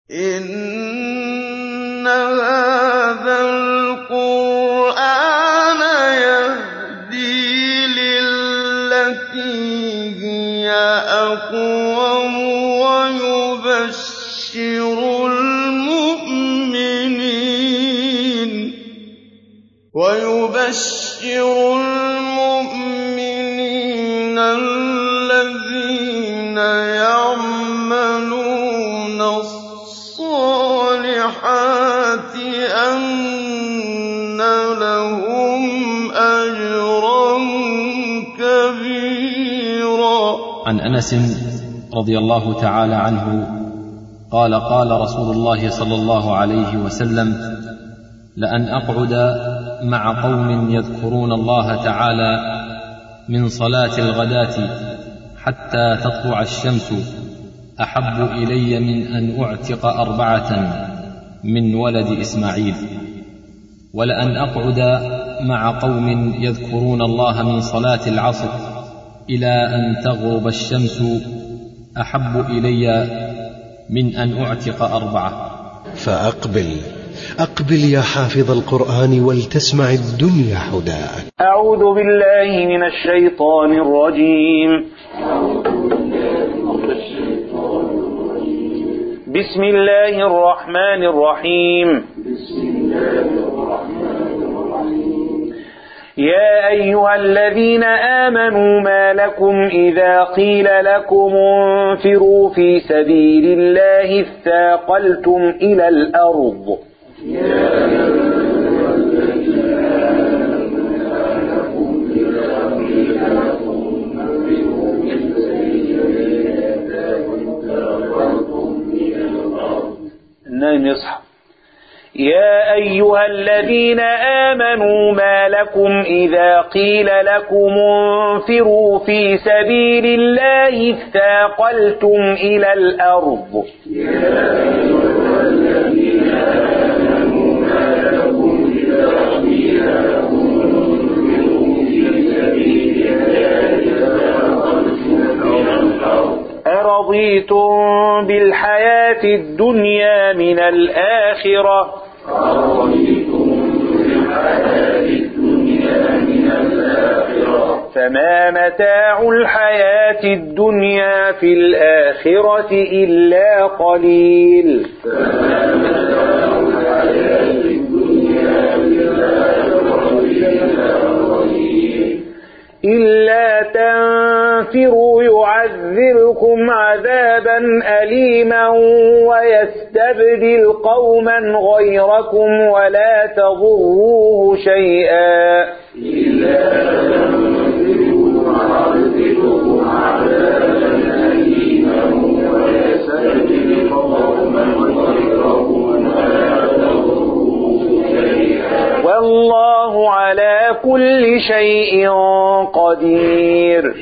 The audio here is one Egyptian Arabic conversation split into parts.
إِنَّ هَٰذَا الْقُرْآنَ يَهْدِي لِلَّتِي هِيَ أَقْوَمُ وَيُبَشِّرُ الْمُؤْمِنِينَ الَّذِينَ يَعْمَلُونَ الصَّالِحَاتِ أَنَّ لَهُمْ أَجْرًا كَبِيرًا عن انس رضي الله تعالى عنه قال قال رسول الله صلى الله عليه وسلم لان اقعد مع قوم يذكرون الله تعالى من صلاه الغداه حتى تطلع الشمس احب الي من ان اعتق اربعه من ولد اسماعيل ولان اقعد مع قوم يذكرون الله من صلاه العصر الى ان تغرب الشمس احب الي من ان اعتق اربعه فأقبل أقبل يا حافظ القرآن ولتسمع الدنيا حداك أعوذ بالله من الشيطان الرجيم بسم الله الرحمن الرحيم يا أيها الذين آمنوا ما لكم إذا قيل لكم انفروا في سبيل الله اثاقلتم إلى الأرض النايم يصحى يا أيها الذين آمنوا ما لكم إذا قيل لكم انفروا في سبيل الله اثاقلتم إلى الأرض أرضيتم بالحياة الدنيا من الآخرة فما متاع الحياة الدنيا في الآخرة إلا قليل إلا تنفروا يعذبكم عذابا أليما ويستبدل قوما غيركم ولا تضروه شيئا والله على كل شيء قدير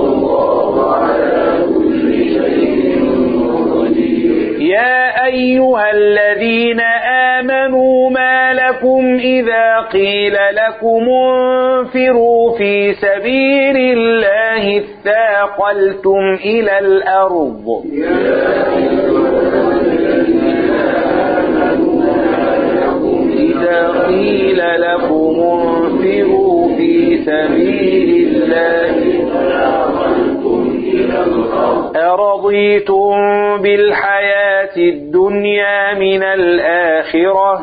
يا أيها الذين آمنوا ما لكم إذا قيل لكم انفروا في سبيل الله اثاقلتم إلى الأرض إذا قيل لكم انفروا في سبيل الله أرضيتم بالحياة الدنيا من الآخرة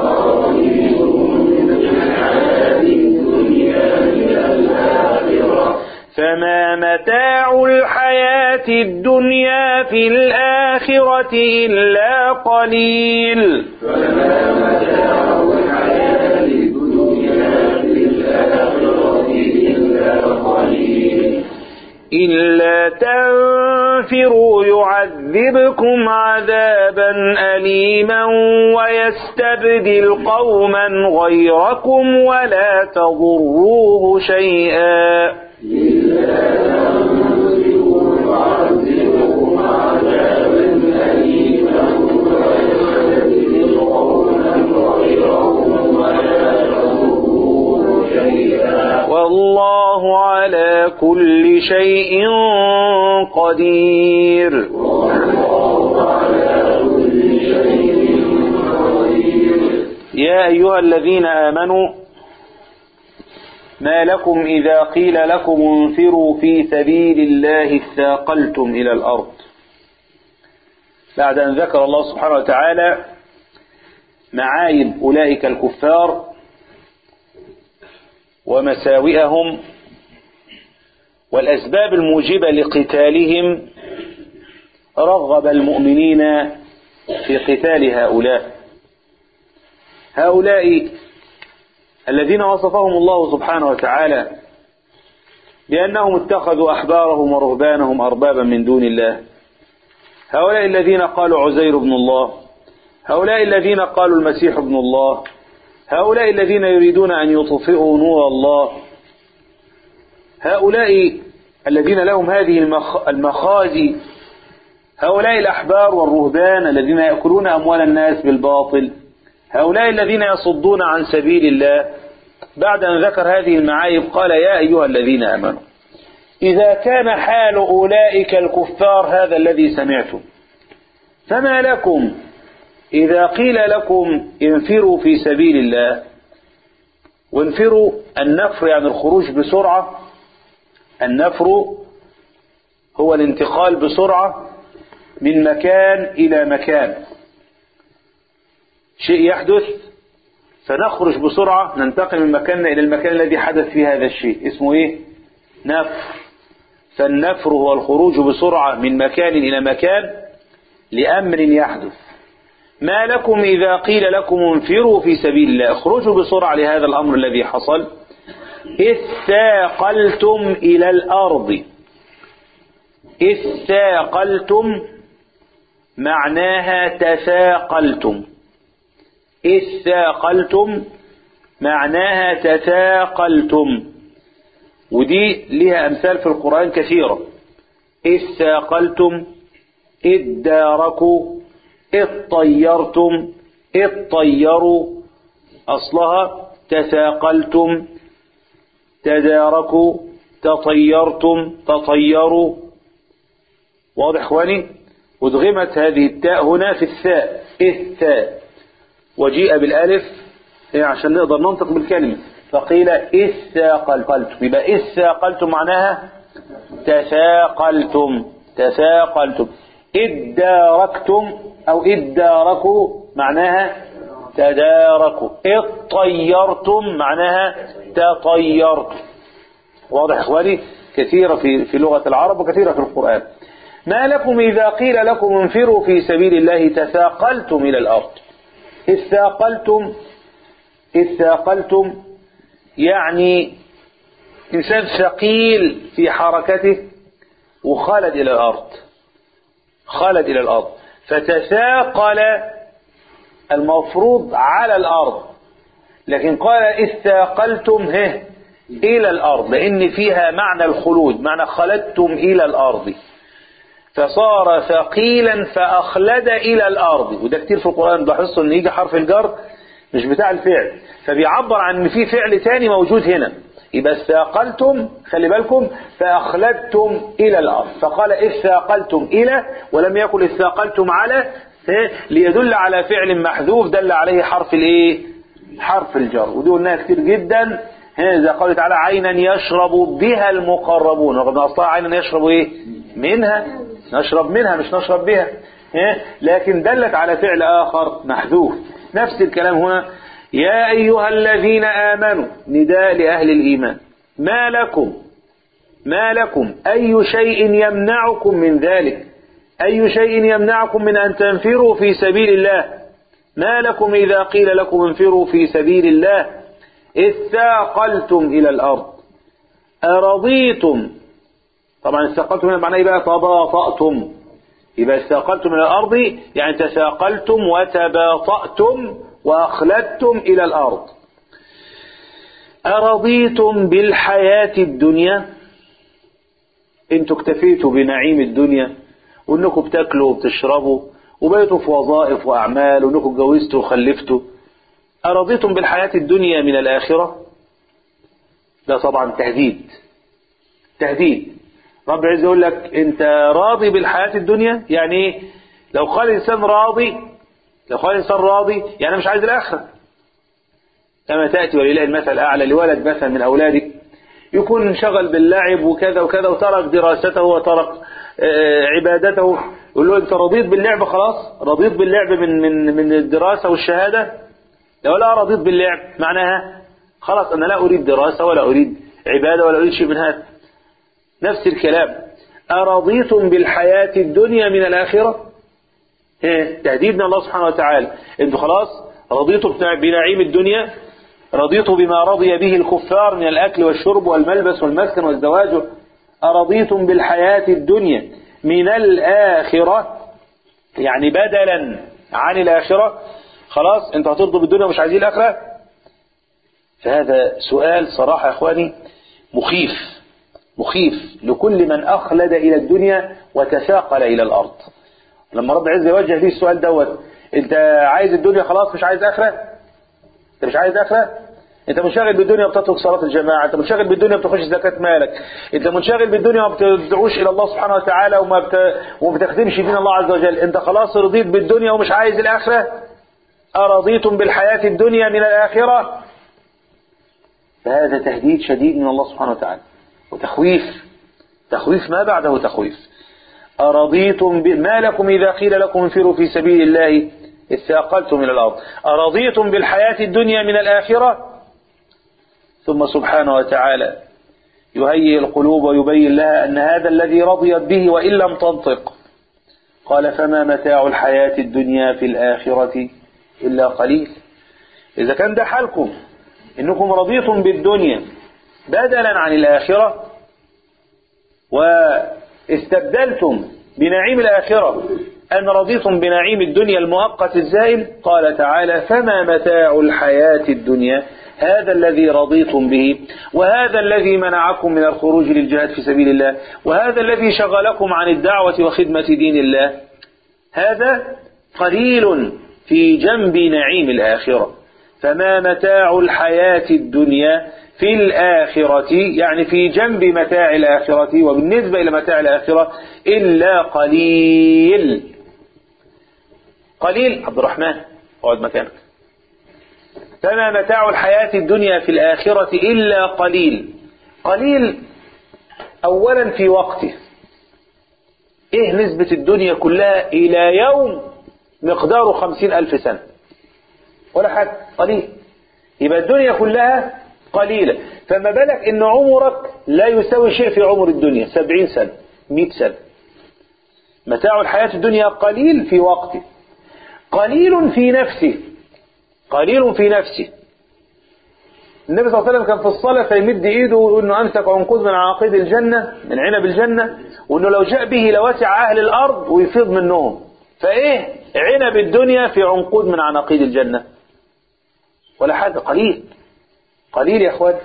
فما متاع الحياة الدنيا في الآخرة إلا قليل إلا تنفروا يعذبكم عذابا أليما ويستبدل قوما غيركم ولا تضروه شيئا والله على كل شيء قدير يا أيها الذين آمنوا ما لكم إذا قيل لكم انفروا في سبيل الله اثاقلتم إلى الأرض بعد أن ذكر الله سبحانه وتعالى معايب أولئك الكفار ومساوئهم والأسباب الموجبة لقتالهم رغب المؤمنين في قتال هؤلاء هؤلاء الذين وصفهم الله سبحانه وتعالى بأنهم اتخذوا أحبارهم ورهبانهم أربابا من دون الله هؤلاء الذين قالوا عزير بن الله هؤلاء الذين قالوا المسيح ابن الله هؤلاء الذين يريدون أن يطفئوا نور الله هؤلاء الذين لهم هذه المخازي هؤلاء الأحبار والرهبان الذين يأكلون أموال الناس بالباطل هؤلاء الذين يصدون عن سبيل الله بعد أن ذكر هذه المعايب قال يا أيها الذين آمنوا إذا كان حال أولئك الكفار هذا الذي سمعتم فما لكم إذا قيل لكم انفروا في سبيل الله وانفروا النفر يعني الخروج بسرعة النفر هو الانتقال بسرعة من مكان إلى مكان شيء يحدث فنخرج بسرعة ننتقل من مكاننا إلى المكان الذي حدث فيه هذا الشيء اسمه إيه نفر فالنفر هو الخروج بسرعة من مكان إلى مكان لأمر يحدث ما لكم إذا قيل لكم انفروا في سبيل الله اخرجوا بسرعة لهذا الأمر الذي حصل إذ ثاقلتم إلى الأرض إذ ثاقلتم معناها تثاقلتم إذ ثاقلتم معناها تثاقلتم ودي لها أمثال في القرآن كثيرة إذ ثاقلتم إذ داركوا إذ طيرتم إذ طيروا أصلها تثاقلتم تداركوا تطيرتم تطيروا واضح اخواني ادغمت هذه التاء هنا في الثاء الثاء وجيء بالالف عشان نقدر ننطق بالكلمه فقيل إذ ثاقلتم يبقى إذ ثاقلتم معناها تثاقلتم تثاقلتم إذ داركتم أو إذ داركوا معناها تداركوا إذ طيرتم معناها تطيرتم واضح إخواني كثيرة في, في لغة العرب وكثيرة في القرآن ما لكم إذا قيل لكم انفروا في سبيل الله تثاقلتم إلى الأرض إذ ثاقلتم إذ ثاقلتم يعني إنسان ثقيل في حركته وخلد إلى الأرض خلد إلى الأرض فتثاقل المفروض على الأرض لكن قال استاقلتم هه إلى الأرض لأن فيها معنى الخلود معنى خلدتم إلى الأرض فصار ثقيلا فأخلد إلى الأرض وده كتير في القرآن بحسه أن يجي حرف الجر مش بتاع الفعل فبيعبر عن ان في فعل تاني موجود هنا يبقى استاقلتم خلي بالكم فأخلدتم إلى الأرض فقال استاقلتم إلى ولم يقل استاقلتم على ليدل على فعل محذوف دل عليه حرف الايه حرف الجر ودي قلناها كتير جدا هنا إذا قال تعالى عينا يشرب بها المقربون رغم أصلها عينا يشرب إيه منها نشرب منها مش نشرب بها لكن دلت على فعل آخر محذوف نفس الكلام هنا يا أيها الذين آمنوا نداء لأهل الإيمان ما لكم ما لكم أي شيء يمنعكم من ذلك أي شيء يمنعكم من أن تنفروا في سبيل الله ما لكم إذا قيل لكم انفروا في سبيل الله إذ ثاقلتم إلى الأرض أرضيتم طبعا استقلتم هنا معناه يبقى تباطأتم يبقى استقلتم إلى الأرض يعني تثاقلتم وتباطأتم وأخلدتم إلى الأرض أرضيتم بالحياة الدنيا انتوا اكتفيتوا بنعيم الدنيا وانكم بتاكلوا وبتشربوا وبقيتوا في وظائف وأعمال وانكم اتجوزتوا وخلفتوا أرضيتم بالحياة الدنيا من الآخرة ده طبعا تهديد تهديد رب العزة يقول لك انت راضي بالحياة الدنيا يعني ايه لو قال الانسان راضي لو قال الانسان راضي يعني مش عايز الاخرة كما تأتي ولله المثل الأعلى لولد مثلا من أولادك يكون انشغل باللعب وكذا وكذا وترك دراسته وترك آه، عبادته يقول له أنت رضيت باللعب خلاص رضيت باللعب من من من الدراسة والشهادة لو لا رضيت باللعب معناها خلاص أنا لا أريد دراسة ولا أريد عبادة ولا أريد شيء من هذا نفس الكلام أرضيتم بالحياة الدنيا من الآخرة إيه؟ تهديد من الله سبحانه وتعالى انتوا خلاص رضيتم بنعيم الدنيا رضيتم بما رضي به الكفار من الأكل والشرب والملبس والمسكن والزواج أرضيتم بالحياة الدنيا من الآخرة يعني بدلا عن الآخرة خلاص انتوا هترضوا بالدنيا ومش عايزين الآخرة فهذا سؤال صراحة يا إخواني مخيف مخيف لكل من أخلد إلى الدنيا وتثاقل إلى الأرض لما رب العزة يوجه فيه السؤال دوت انت عايز الدنيا خلاص مش عايز اخره انت مش عايز اخره انت منشغل بالدنيا وبتترك صلاة الجماعة انت منشغل بالدنيا وبتخش زكاة مالك انت منشغل بالدنيا وما بتدعوش الى الله سبحانه وتعالى وما بت... وما بتخدمش دين الله عز وجل انت خلاص رضيت بالدنيا ومش عايز الاخرة ارضيتم بالحياة الدنيا من الاخرة فهذا تهديد شديد من الله سبحانه وتعالى وتخويف تخويف ما بعده تخويف أرضيتم ب... ما لكم إذا قيل لكم انفروا في سبيل الله اثاقلتم إلى الأرض أرضيتم بالحياة الدنيا من الآخرة ثم سبحانه وتعالى يهيئ القلوب ويبين لها أن هذا الذي رضيت به وإن لم تنطق قال فما متاع الحياة الدنيا في الآخرة إلا قليل إذا كان ده حالكم إنكم رضيتم بالدنيا بدلا عن الآخرة واستبدلتم بنعيم الآخرة أن رضيتم بنعيم الدنيا المؤقت الزائل قال تعالى فما متاع الحياة الدنيا هذا الذي رضيتم به وهذا الذي منعكم من الخروج للجهاد في سبيل الله وهذا الذي شغلكم عن الدعوة وخدمة دين الله هذا قليل في جنب نعيم الآخرة فما متاع الحياة الدنيا في الآخرة يعني في جنب متاع الآخرة وبالنسبة إلى متاع الآخرة إلا قليل قليل عبد الرحمن اقعد مكانك فما متاع الحياة الدنيا في الآخرة إلا قليل قليل أولا في وقته إيه نسبة الدنيا كلها إلى يوم مقداره خمسين ألف سنة ولا حاجة قليل يبقى الدنيا كلها قليلة فما بالك إن عمرك لا يساوي شيء في عمر الدنيا سبعين سنة مئة سنة متاع الحياة الدنيا قليل في وقته قليل في نفسه قليل في نفسه النبي صلى الله عليه وسلم كان في الصلاة فيمد ايده ويقول انه امسك عنقود من عناقيد الجنة من عنب الجنة وانه لو جاء به لوسع اهل الارض ويفيض منهم فايه عنب الدنيا في عنقود من عناقيد الجنة ولا حاجة قليل قليل يا اخوان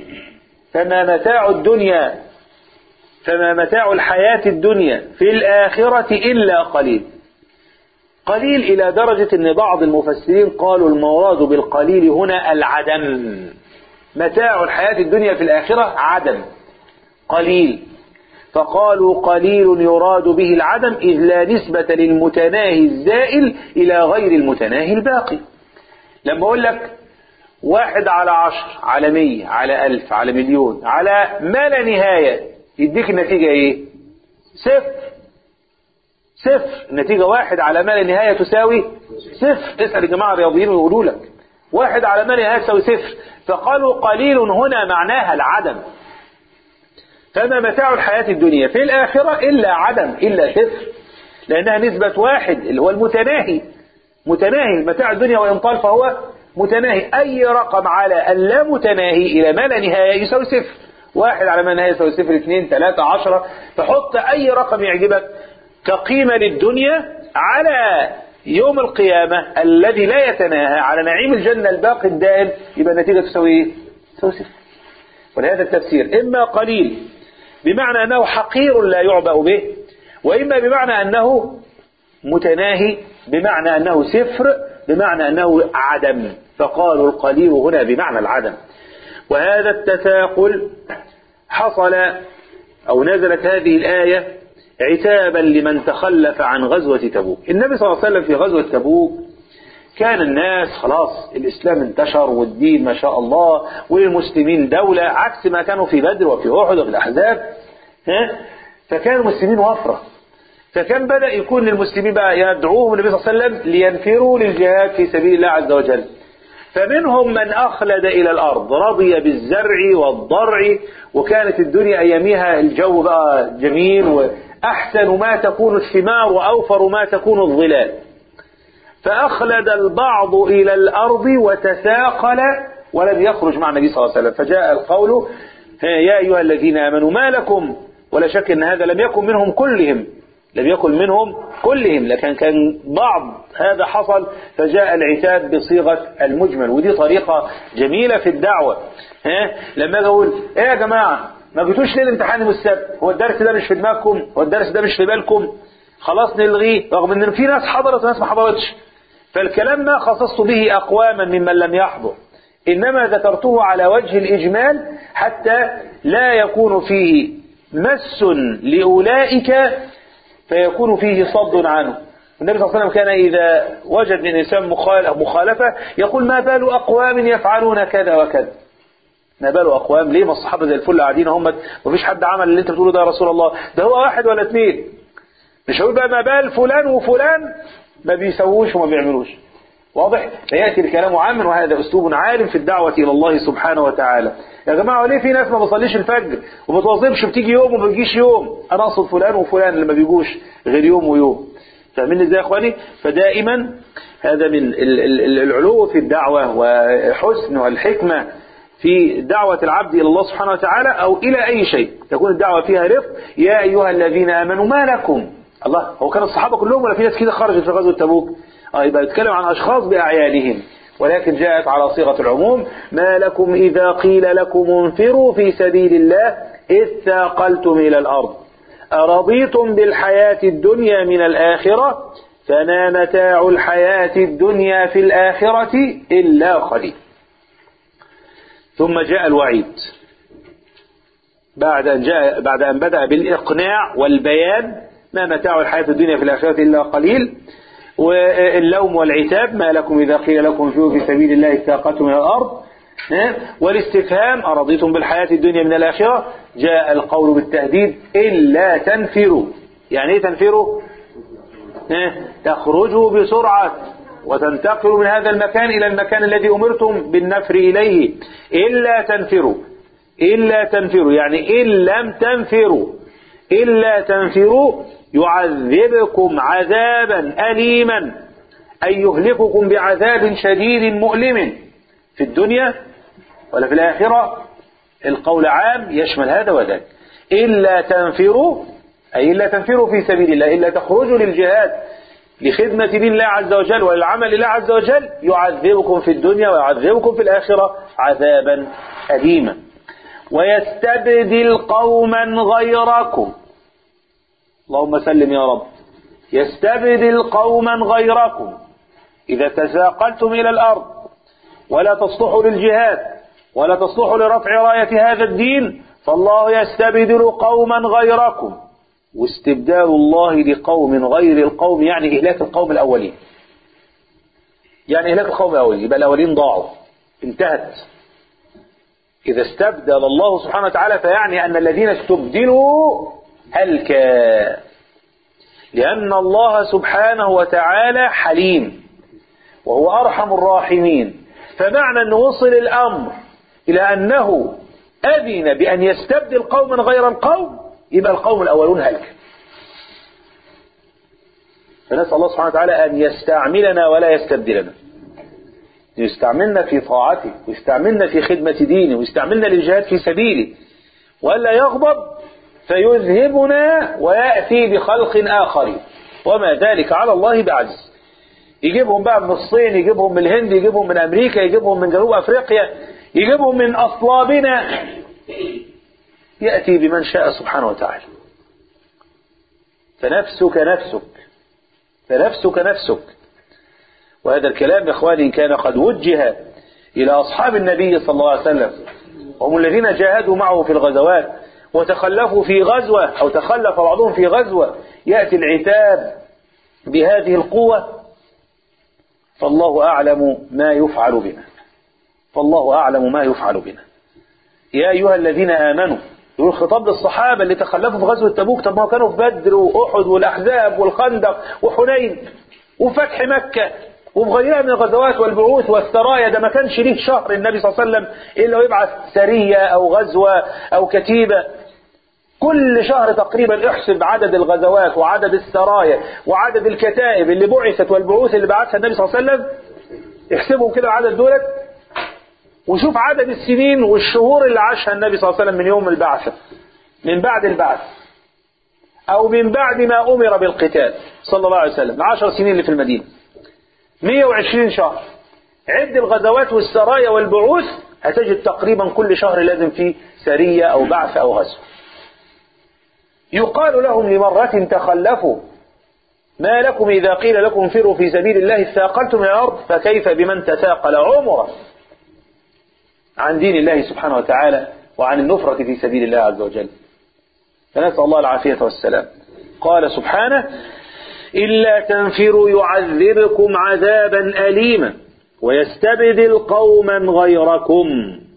فما متاع الدنيا فما متاع الحياة الدنيا في الآخرة إلا قليل قليل إلى درجة أن بعض المفسرين قالوا المراد بالقليل هنا العدم متاع الحياة الدنيا في الآخرة عدم قليل فقالوا قليل يراد به العدم إذ لا نسبة للمتناهي الزائل إلى غير المتناهي الباقي لما أقول لك واحد على عشر على مية على ألف على مليون على ما لا نهاية يديك النتيجة إيه صفر صفر النتيجة واحد على ما لا نهاية تساوي صفر اسأل الجماعة الرياضيين ويقولوا لك واحد على ما لا نهاية تساوي صفر فقالوا قليل هنا معناها العدم فما متاع الحياة الدنيا في الآخرة إلا عدم إلا صفر لأنها نسبة واحد اللي هو المتناهي متناهي متاع الدنيا وإن طال فهو متناهي أي رقم على اللا متناهي إلى ما لا نهاية يساوي صفر واحد على ما نهاية يساوي صفر اثنين ثلاثة عشرة فحط أي رقم يعجبك كقيمة للدنيا على يوم القيامة الذي لا يتناهى على نعيم الجنة الباقي الدائم يبقى النتيجة تساوي ايه؟ تساوي صفر ولهذا التفسير إما قليل بمعنى أنه حقير لا يعبأ به وإما بمعنى أنه متناهي بمعنى أنه صفر بمعنى أنه عدم فقالوا القليل هنا بمعنى العدم وهذا التثاقل حصل أو نزلت هذه الآية عتابا لمن تخلف عن غزوة تبوك النبي صلى الله عليه وسلم في غزوة تبوك كان الناس خلاص الإسلام انتشر والدين ما شاء الله والمسلمين دولة عكس ما كانوا في بدر وفي أحد وفي الأحزاب ها؟ فكان المسلمين وفرة فكان بدأ يكون للمسلمين بقى يدعوهم النبي صلى الله عليه وسلم لينفروا للجهاد في سبيل الله عز وجل فمنهم من أخلد إلى الأرض رضي بالزرع والضرع وكانت الدنيا أيامها الجو بقى جميل وأحسن ما تكون الثمار وأوفر ما تكون الظلال فأخلد البعض إلى الأرض وتثاقل ولم يخرج مع النبي صلى الله عليه وسلم فجاء القول يا أيها الذين آمنوا ما لكم ولا شك أن هذا لم يكن منهم كلهم لم يكن منهم كلهم لكن كان بعض هذا حصل فجاء العتاب بصيغة المجمل ودي طريقة جميلة في الدعوة ها لما اجي اقول ايه يا جماعة ما جيتوش ليه الامتحان يوم السبت هو الدرس ده مش في دماغكم هو الدرس ده مش في بالكم خلاص نلغيه رغم ان في ناس حضرت وناس ما حضرتش فالكلام ما خصصت به اقواما ممن لم يحضر انما ذكرته على وجه الاجمال حتى لا يكون فيه مس لاولئك فيكون فيه صد عنه النبي صلى الله عليه وسلم كان إذا وجد من إنسان مخالفة يقول ما بال أقوام يفعلون كذا وكذا ما بال أقوام ليه ما الصحابة زي الفل قاعدين هم مفيش حد عمل اللي انت بتقوله ده يا رسول الله ده هو واحد ولا اثنين مش هقول بقى ما بال فلان وفلان ما بيسووش وما بيعملوش واضح فيأتي الكلام عاما وهذا أسلوب عالم في الدعوة إلى الله سبحانه وتعالى يا جماعة ليه في ناس ما بتصليش الفجر وما بتوظفش بتيجي يوم وما بتجيش يوم أنا أقصد فلان وفلان اللي ما بيجوش غير يوم ويوم فاهمين ازاي يا اخواني فدائما هذا من العلو في الدعوة وحسن والحكمة في دعوة العبد إلى الله سبحانه وتعالى أو إلى أي شيء تكون الدعوة فيها رفق يا أيها الذين آمنوا ما لكم الله هو كان الصحابة كلهم ولا في ناس كده خرجت في غزوة تبوك اه يبقى يتكلم عن أشخاص بأعيانهم ولكن جاءت على صيغة العموم ما لكم إذا قيل لكم انفروا في سبيل الله إذ ثاقلتم إلى الأرض أرضيتم بالحياة الدنيا من الآخرة فما متاع الحياة الدنيا في الآخرة إلا قليل ثم جاء الوعيد بعد أن, جاء بعد أن بدأ بالإقناع والبيان ما متاع الحياة الدنيا في الآخرة إلا قليل واللوم والعتاب ما لكم إذا قيل لكم انفروا في سبيل الله استاقتم إلى الأرض والاستفهام أرضيتم بالحياة الدنيا من الآخرة جاء القول بالتهديد إلا تنفروا يعني إيه تنفروا تخرجوا بسرعة وتنتقلوا من هذا المكان إلى المكان الذي أمرتم بالنفر إليه إلا تنفروا إلا تنفروا يعني إن لم تنفروا إلا تنفروا يعذبكم عذابا أليما أي يهلككم بعذاب شديد مؤلم في الدنيا ولا في الآخرة القول عام يشمل هذا وذاك إلا تنفروا أي إلا تنفروا في سبيل الله إلا تخرجوا للجهاد لخدمة دين الله عز وجل وللعمل لله عز وجل يعذبكم في الدنيا ويعذبكم في الآخرة عذابا أليما ويستبدل قوما غيركم اللهم سلم يا رب يستبدل قوما غيركم إذا تساقلتم إلى الأرض ولا تصلحوا للجهاد ولا تصلحوا لرفع راية هذا الدين فالله يستبدل قوما غيركم واستبدال الله لقوم غير القوم يعني إهلاك القوم الأولين يعني إهلاك القوم الأولين يبقى الأولين ضاعوا انتهت إذا استبدل الله سبحانه وتعالى فيعني أن الذين استبدلوا هلكا لأن الله سبحانه وتعالى حليم وهو أرحم الراحمين فمعنى أن وصل الأمر إلى أنه أذن بأن يستبدل قوما غير القوم يبقى القوم الأولون هلك فنسأل الله سبحانه وتعالى أن يستعملنا ولا يستبدلنا يستعملنا في طاعته ويستعملنا في خدمة دينه ويستعملنا للجهاد في سبيله وألا يغضب فيذهبنا ويأتي بخلق آخر وما ذلك على الله بعجز يجيبهم بقى من الصين يجيبهم من الهند يجيبهم من أمريكا يجيبهم من جنوب أفريقيا يجيبهم من أصلابنا يأتي بمن شاء سبحانه وتعالى فنفسك نفسك فنفسك نفسك وهذا الكلام يا إخواني كان قد وجه إلى أصحاب النبي صلى الله عليه وسلم هم الذين جاهدوا معه في الغزوات وتخلفوا في غزوة أو تخلف بعضهم في غزوة يأتي العتاب بهذه القوة فالله أعلم ما يفعل بنا فالله أعلم ما يفعل بنا يا أيها الذين آمنوا يقول خطاب للصحابة اللي تخلفوا في غزوة تبوك طب ما كانوا في بدر وأحد والأحزاب والخندق وحنين وفتح مكة وفي غيرها من الغزوات والبعوث والسرايا ده ما كانش ليه شهر النبي صلى الله عليه وسلم إلا ويبعث سرية أو غزوة أو كتيبة كل شهر تقريبا احسب عدد الغزوات وعدد السرايا وعدد الكتائب اللي بعثت والبعوث اللي بعثها النبي صلى الله عليه وسلم احسبهم كده العدد دولت وشوف عدد السنين والشهور اللي عاشها النبي صلى الله عليه وسلم من يوم البعثة من بعد البعث أو من بعد ما أمر بالقتال صلى الله عليه وسلم العشر سنين اللي في المدينة 120 شهر عد الغزوات والسرايا والبعوث هتجد تقريبا كل شهر لازم فيه سرية أو بعث أو غزو يقال لهم لمرة تخلفوا ما لكم إذا قيل لكم انفروا في سبيل الله اثاقلتم إلى الأرض فكيف بمن تثاقل عمره عن دين الله سبحانه وتعالى وعن النفرة في سبيل الله عز وجل فنسأل الله العافية والسلام قال سبحانه إلا تنفروا يعذبكم عذابا أليما ويستبدل قوما غيركم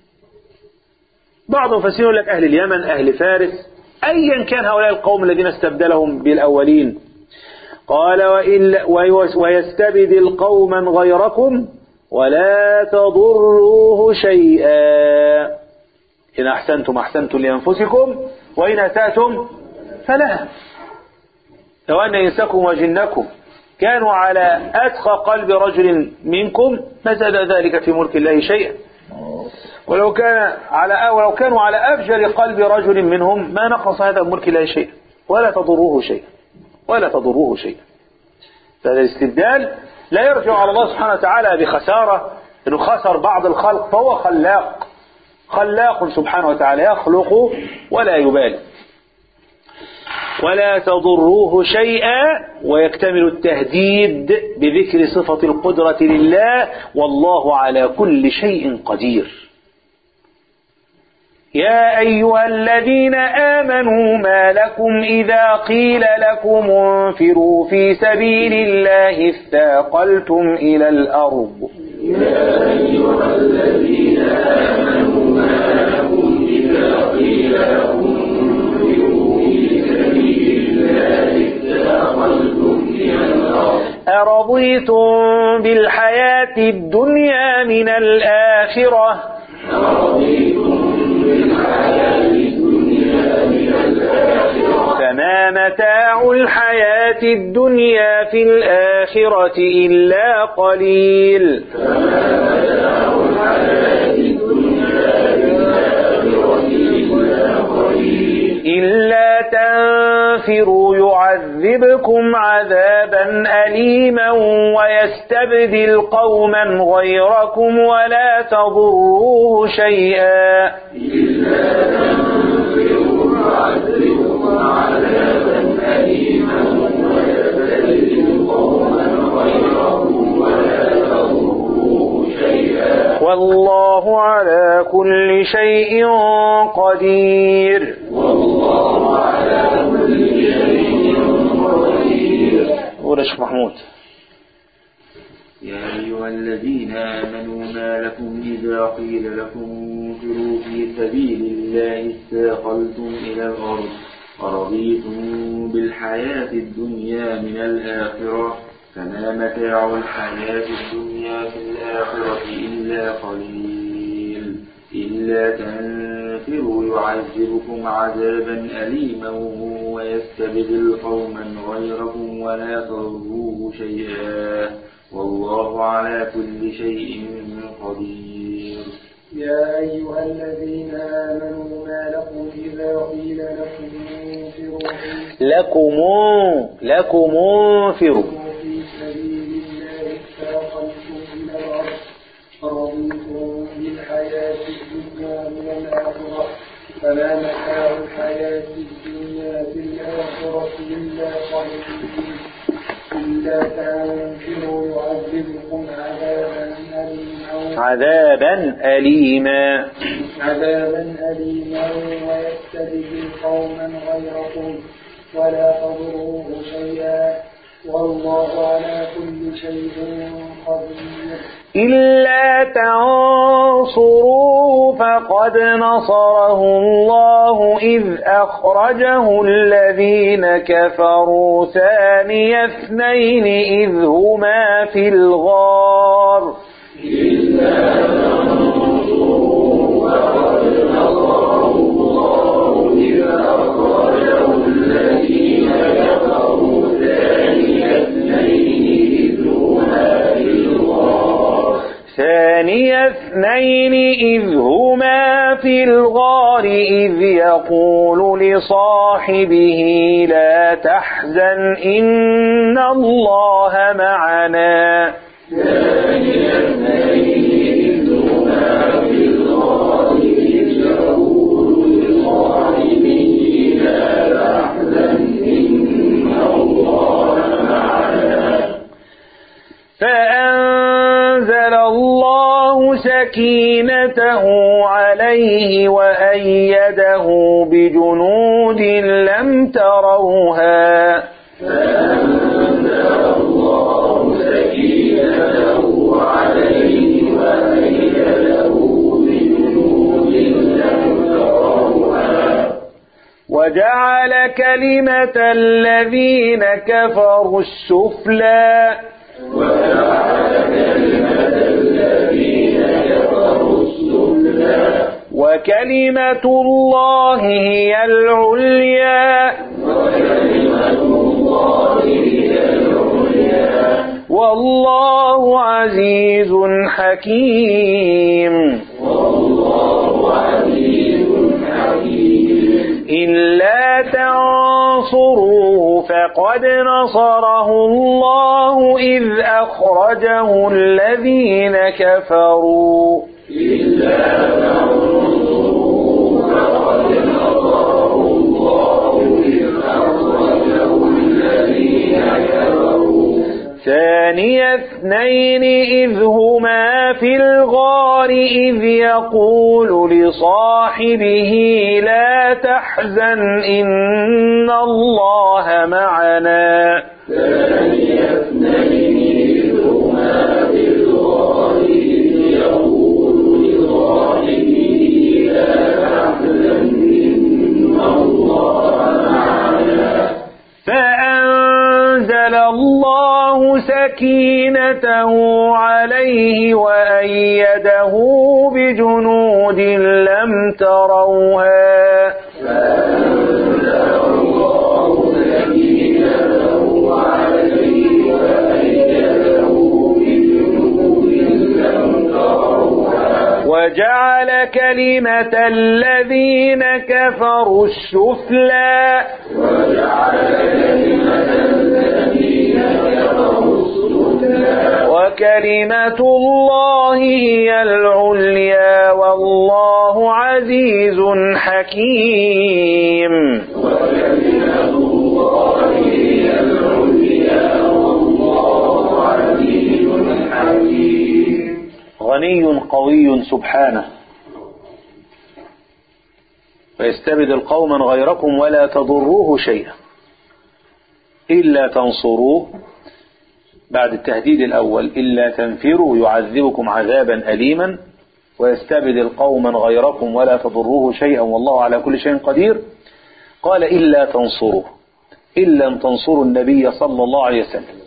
بعض المفسرين يقول لك أهل اليمن أهل فارس أيا كان هؤلاء القوم الذين استبدلهم بالأولين قال وإلا ويستبدل قوما غيركم ولا تضروه شيئا إن أحسنتم أحسنتم لأنفسكم وإن أسأتم فلها لو أن إنسكم وجنكم كانوا على أتقى قلب رجل منكم ما زاد ذلك في ملك الله شيئا ولو كان على ولو كانوا على أفجر قلب رجل منهم ما نقص هذا الملك الله شيئا ولا تضروه شيئا ولا تضروه شيئا فهذا الاستبدال لا يرجع على الله سبحانه وتعالى بخسارة انه خسر بعض الخلق فهو خلاق خلاق سبحانه وتعالى يخلق ولا يبالي ولا تضروه شيئا ويكتمل التهديد بذكر صفة القدرة لله والله على كل شيء قدير يا أيها الذين آمنوا ما لكم إذا قيل لكم انفروا في سبيل الله اثاقلتم إلى الأرض يا أيها الذين آمنوا ما لكم إذا قيل لكم انفروا في سبيل الله اثاقلتم إلى الأرض أرضيتم بالحياة الدنيا من الآخرة أرضيتم بالحياة الدنيا من الآخرة فما متاع الحياة الدنيا في الآخرة إلا قليل فما متاع الحياة الدنيا في الآخرة إلا قليل إلا تنفروا يعذبكم عذابا أليما ويستبدل قوما غيركم ولا تضروه شيئا إلا تنفروا يعذبكم عذابا أليما ويستبدل قوما غيركم ولا تضروه شيئا والله على كل شيء قدير والله على كل شيء قدير قول يا شيخ محمود يا أيها الذين آمنوا ما لكم إذا قيل لكم انفروا في سبيل الله استاقلتم إلى الأرض أرضيتم بالحياة الدنيا من الآخرة فما متاع الحياة الدنيا في الآخرة إلا قليل إلا تنفروا يعذبكم عذابا أليما ويستبدل قوما غيركم ولا تضروه شيئا والله على كل شيء قدير يا أيها الذين آمنوا ما لكم إذا قيل لكم انفروا في لكم لكم انفروا في سبيل الله اثاقلتم إلى الأرض أرضيتم بالحياة الدنيا من الآخرة فما متاع الحياة الدنيا في الآخرة إلا قليل إلا تنفروا يعذبكم عذابا أليما عذابا أليما عذابا أليما ويستبدل قوما غيركم ولا تضروه شيئا والله على كل شيء قدير إلا تنصروه فقد نصره الله إذ أخرجه الذين كفروا ثاني اثنين إذ هما في الغار ثاني اثنين إذ هما في الغار إذ يقول لصاحبه لا تحزن إن الله معنا فأنزل الله سكينته عليه وأيده بجنود لم تروها وجعل كلمة الذين كفروا السفلى وكلمة الله هي العليا والله عزيز حكيم إلا تنصروه فقد نصره الله إذ أخرجه الذين كفروا ثاني اثنين إذ هما في الغار إذ يقول لصاحبه لا تحزن إن الله معنا فأنزل الله سكينته عليه وأيده بجنود لم تروها وجعل كلمة الذين كفروا السفلى وكلمة الله هي العليا والله عزيز حكيم غني قوي سبحانه ويستبدل قوما غيركم ولا تضروه شيئا إلا تنصروه بعد التهديد الأول إلا تنفروا يعذبكم عذابا أليما ويستبدل قوما غيركم ولا تضروه شيئا والله على كل شيء قدير قال إلا تنصروه إن لم تنصروا النبي صلى الله عليه وسلم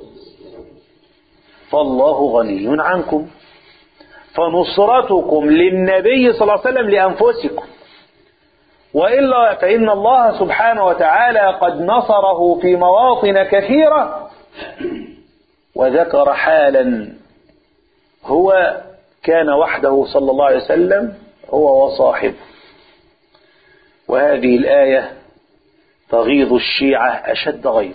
فالله غني عنكم فنصرتكم للنبي صلى الله عليه وسلم لأنفسكم وإلا فإن الله سبحانه وتعالى قد نصره في مواطن كثيرة وذكر حالا هو كان وحده صلى الله عليه وسلم هو وصاحبه وهذه الآية تغيظ الشيعة أشد غيظ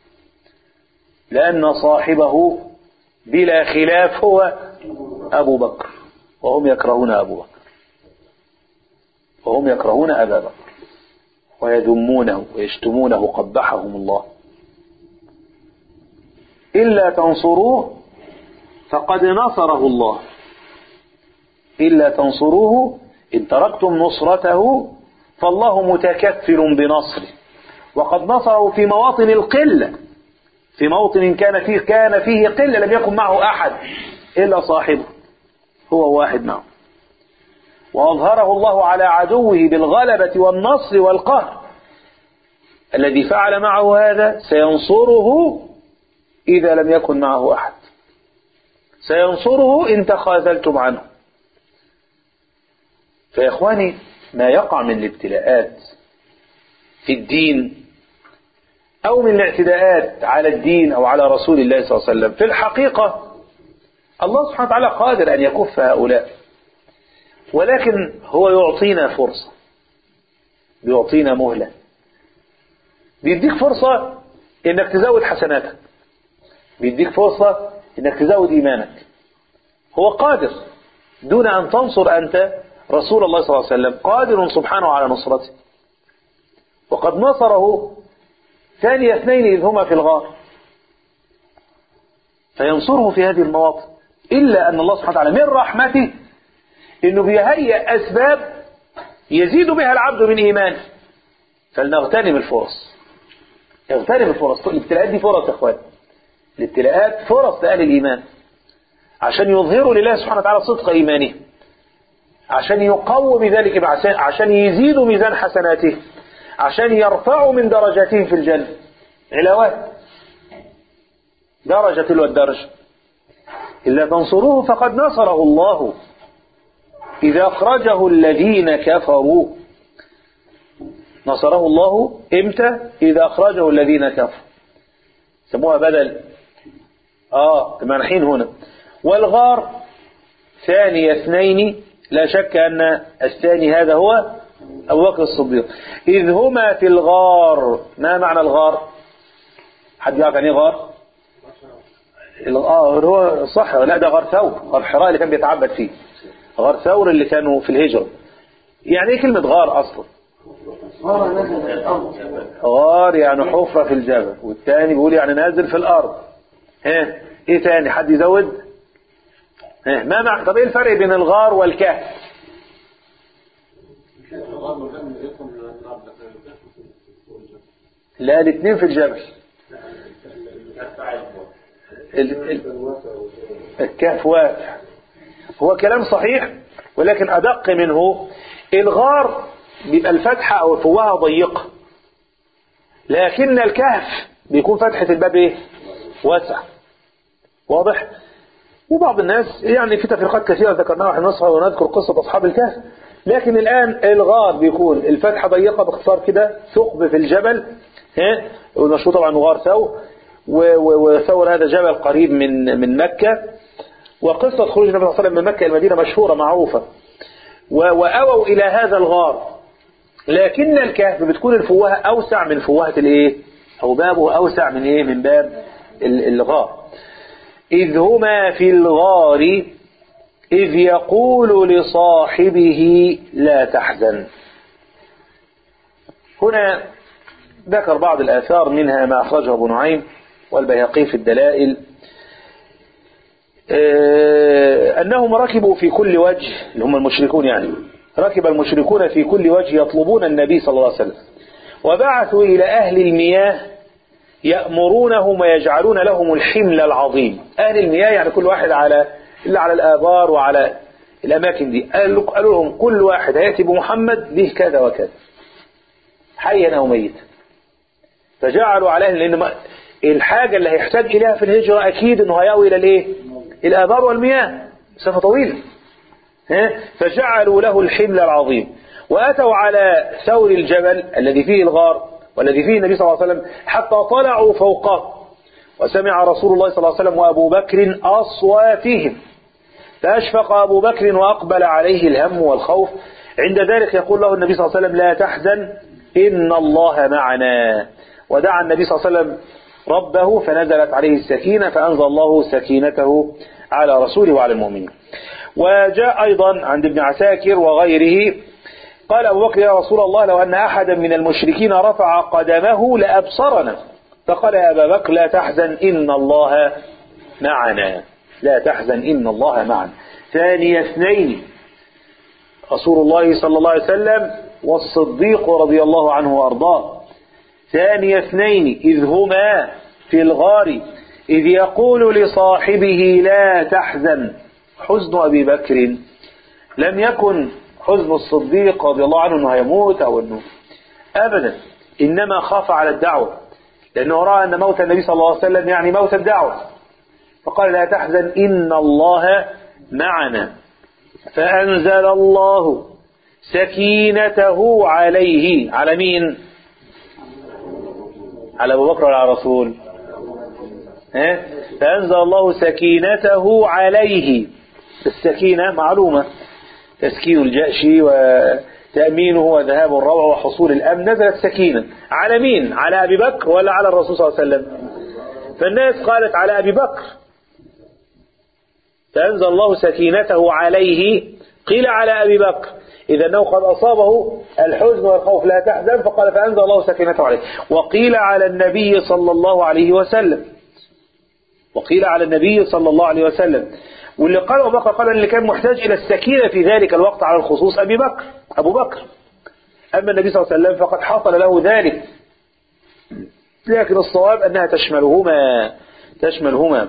لأن صاحبه بلا خلاف هو أبو بكر وهم يكرهون أبو بكر وهم يكرهون أبا بكر ويذمونه ويشتمونه قبحهم الله إلا تنصروه فقد نصره الله إلا تنصروه إن تركتم نصرته فالله متكفل بنصره وقد نصره في مواطن القلة في موطن كان فيه كان فيه قلة لم يكن معه أحد إلا صاحبه هو واحد معه وأظهره الله على عدوه بالغلبة والنصر والقهر الذي فعل معه هذا سينصره إذا لم يكن معه أحد سينصره إن تخاذلتم عنه فيا إخواني ما يقع من الابتلاءات في الدين أو من الاعتداءات على الدين أو على رسول الله صلى الله عليه وسلم في الحقيقة الله سبحانه وتعالى قادر أن يكف هؤلاء ولكن هو يعطينا فرصة بيعطينا مهلة بيديك فرصة انك تزود حسناتك بيديك فرصة انك تزود ايمانك هو قادر دون ان تنصر انت رسول الله صلى الله عليه وسلم قادر سبحانه على نصرته وقد نصره ثاني اثنين اذ هما في الغار فينصره في هذه المواطن الا ان الله سبحانه وتعالى من رحمته انه بيهيئ اسباب يزيد بها العبد من ايمانه فلنغتنم الفرص اغتنم الفرص الابتلاءات دي فرص يا اخوان الابتلاءات فرص لأهل الإيمان عشان يظهروا لله سبحانه وتعالى صدق إيمانه عشان يقووا بذلك عشان يزيدوا ميزان حسناته عشان يرفعوا من درجاتهم في الجنة علاوات درجة تلو الدرجة إلا تنصروه فقد نصره الله إذا أخرجه الذين كفروا نصره الله إمتى إذا أخرجه الذين كفروا سموها بدل آه مانحين هنا والغار ثاني اثنين لا شك أن الثاني هذا هو أبو بكر الصديق إذ هما في الغار ما معنى الغار حد يعرف يعني غار آه هو صح لا ده غار ثور غار حراء اللي كان بيتعبد فيه غار ثور اللي كانوا في الهجرة يعني ايه كلمة غار أصلا غار يعني حفرة في الجبل والتاني بيقول يعني نازل في الأرض ها ايه تاني حد يزود ها ما مع طب ايه الفرق بين الغار والكهف لا الاثنين في الجبل ال- ال- الكهف واسع هو كلام صحيح ولكن أدق منه الغار بيبقى الفتحة أو الفوهة ضيقة لكن الكهف بيكون فتحة الباب ايه واسع واضح وبعض الناس يعني في تفريقات كثيرة ذكرناها احنا نصحى ونذكر قصة أصحاب الكهف لكن الآن الغار بيكون الفتحة ضيقة باختصار كده ثقب في الجبل ها والمشهور طبعا غار ثور و- و- وثور هذا جبل قريب من من مكة وقصة خروج النبي صلى الله عليه وسلم من مكة إلى المدينة مشهورة معروفة و- وأووا إلى هذا الغار لكن الكهف بتكون الفوهة أوسع من فوهة الإيه أو بابه أوسع من إيه من باب ال- الغار إذ هما في الغار إذ يقول لصاحبه لا تحزن هنا ذكر بعض الآثار منها ما أخرجه أبو نعيم والبيهقي في الدلائل آه، أنهم ركبوا في كل وجه اللي هم المشركون يعني ركب المشركون في كل وجه يطلبون النبي صلى الله عليه وسلم وبعثوا إلى أهل المياه يأمرونهم ويجعلون لهم الحمل العظيم أهل المياه يعني كل واحد على إلا على الآبار وعلى الأماكن دي قالوا قالوا لهم كل واحد هيأتي بمحمد به كذا وكذا حيا أو ميتا فجعلوا عليه لأن ما- الحاجة اللي هيحتاج إليها في الهجرة أكيد أنه هيأوي إلى الإيه؟ الآبار والمياه مسافة طويلة ها؟ فجعلوا له الحمل العظيم وأتوا على ثور الجبل الذي فيه الغار والذي فيه النبي صلى الله عليه وسلم حتى طلعوا فوقه وسمع رسول الله صلى الله عليه وسلم وأبو بكر أصواتهم فأشفق أبو بكر وأقبل عليه الهم والخوف عند ذلك يقول له النبي صلى الله عليه وسلم لا تحزن إن الله معنا ودعا النبي صلى الله عليه وسلم ربه فنزلت عليه السكينة فأنزل الله سكينته على رسوله وعلى المؤمنين وجاء أيضا عند ابن عساكر وغيره قال أبو بكر يا رسول الله لو أن أحدا من المشركين رفع قدمه لأبصرنا فقال يا أبا بكر لا تحزن إن الله معنا لا تحزن إن الله معنا ثاني اثنين رسول الله صلى الله عليه وسلم والصديق رضي الله عنه وأرضاه ثاني اثنين إذ هما في الغار إذ يقول لصاحبه لا تحزن حزن أبي بكر لم يكن حزن الصديق رضي الله عنه أنه هيموت أو أنه أبدا إنما خاف على الدعوة لأنه رأى أن موت النبي صلى الله عليه وسلم يعني موت الدعوة فقال لا تحزن إن الله معنا فأنزل الله سكينته عليه على مين على أبو بكر ولا على الرسول ها؟ فأنزل الله سكينته عليه السكينة معلومة تسكين الجأش وتأمينه وذهاب الروع وحصول الأمن نزلت سكينة على مين على أبي بكر ولا على الرسول صلى الله عليه وسلم فالناس قالت على أبي بكر فأنزل الله سكينته عليه قيل على أبي بكر إذا أنه قد أصابه الحزن والخوف لا تحزن فقال فأنزل الله سكينته عليه وقيل على النبي صلى الله عليه وسلم وقيل على النبي صلى الله عليه وسلم واللي قال أبو بكر قال اللي كان محتاج إلى السكينة في ذلك الوقت على الخصوص أبي بكر أبو بكر أما النبي صلى الله عليه وسلم فقد حصل له ذلك لكن الصواب أنها تشملهما تشملهما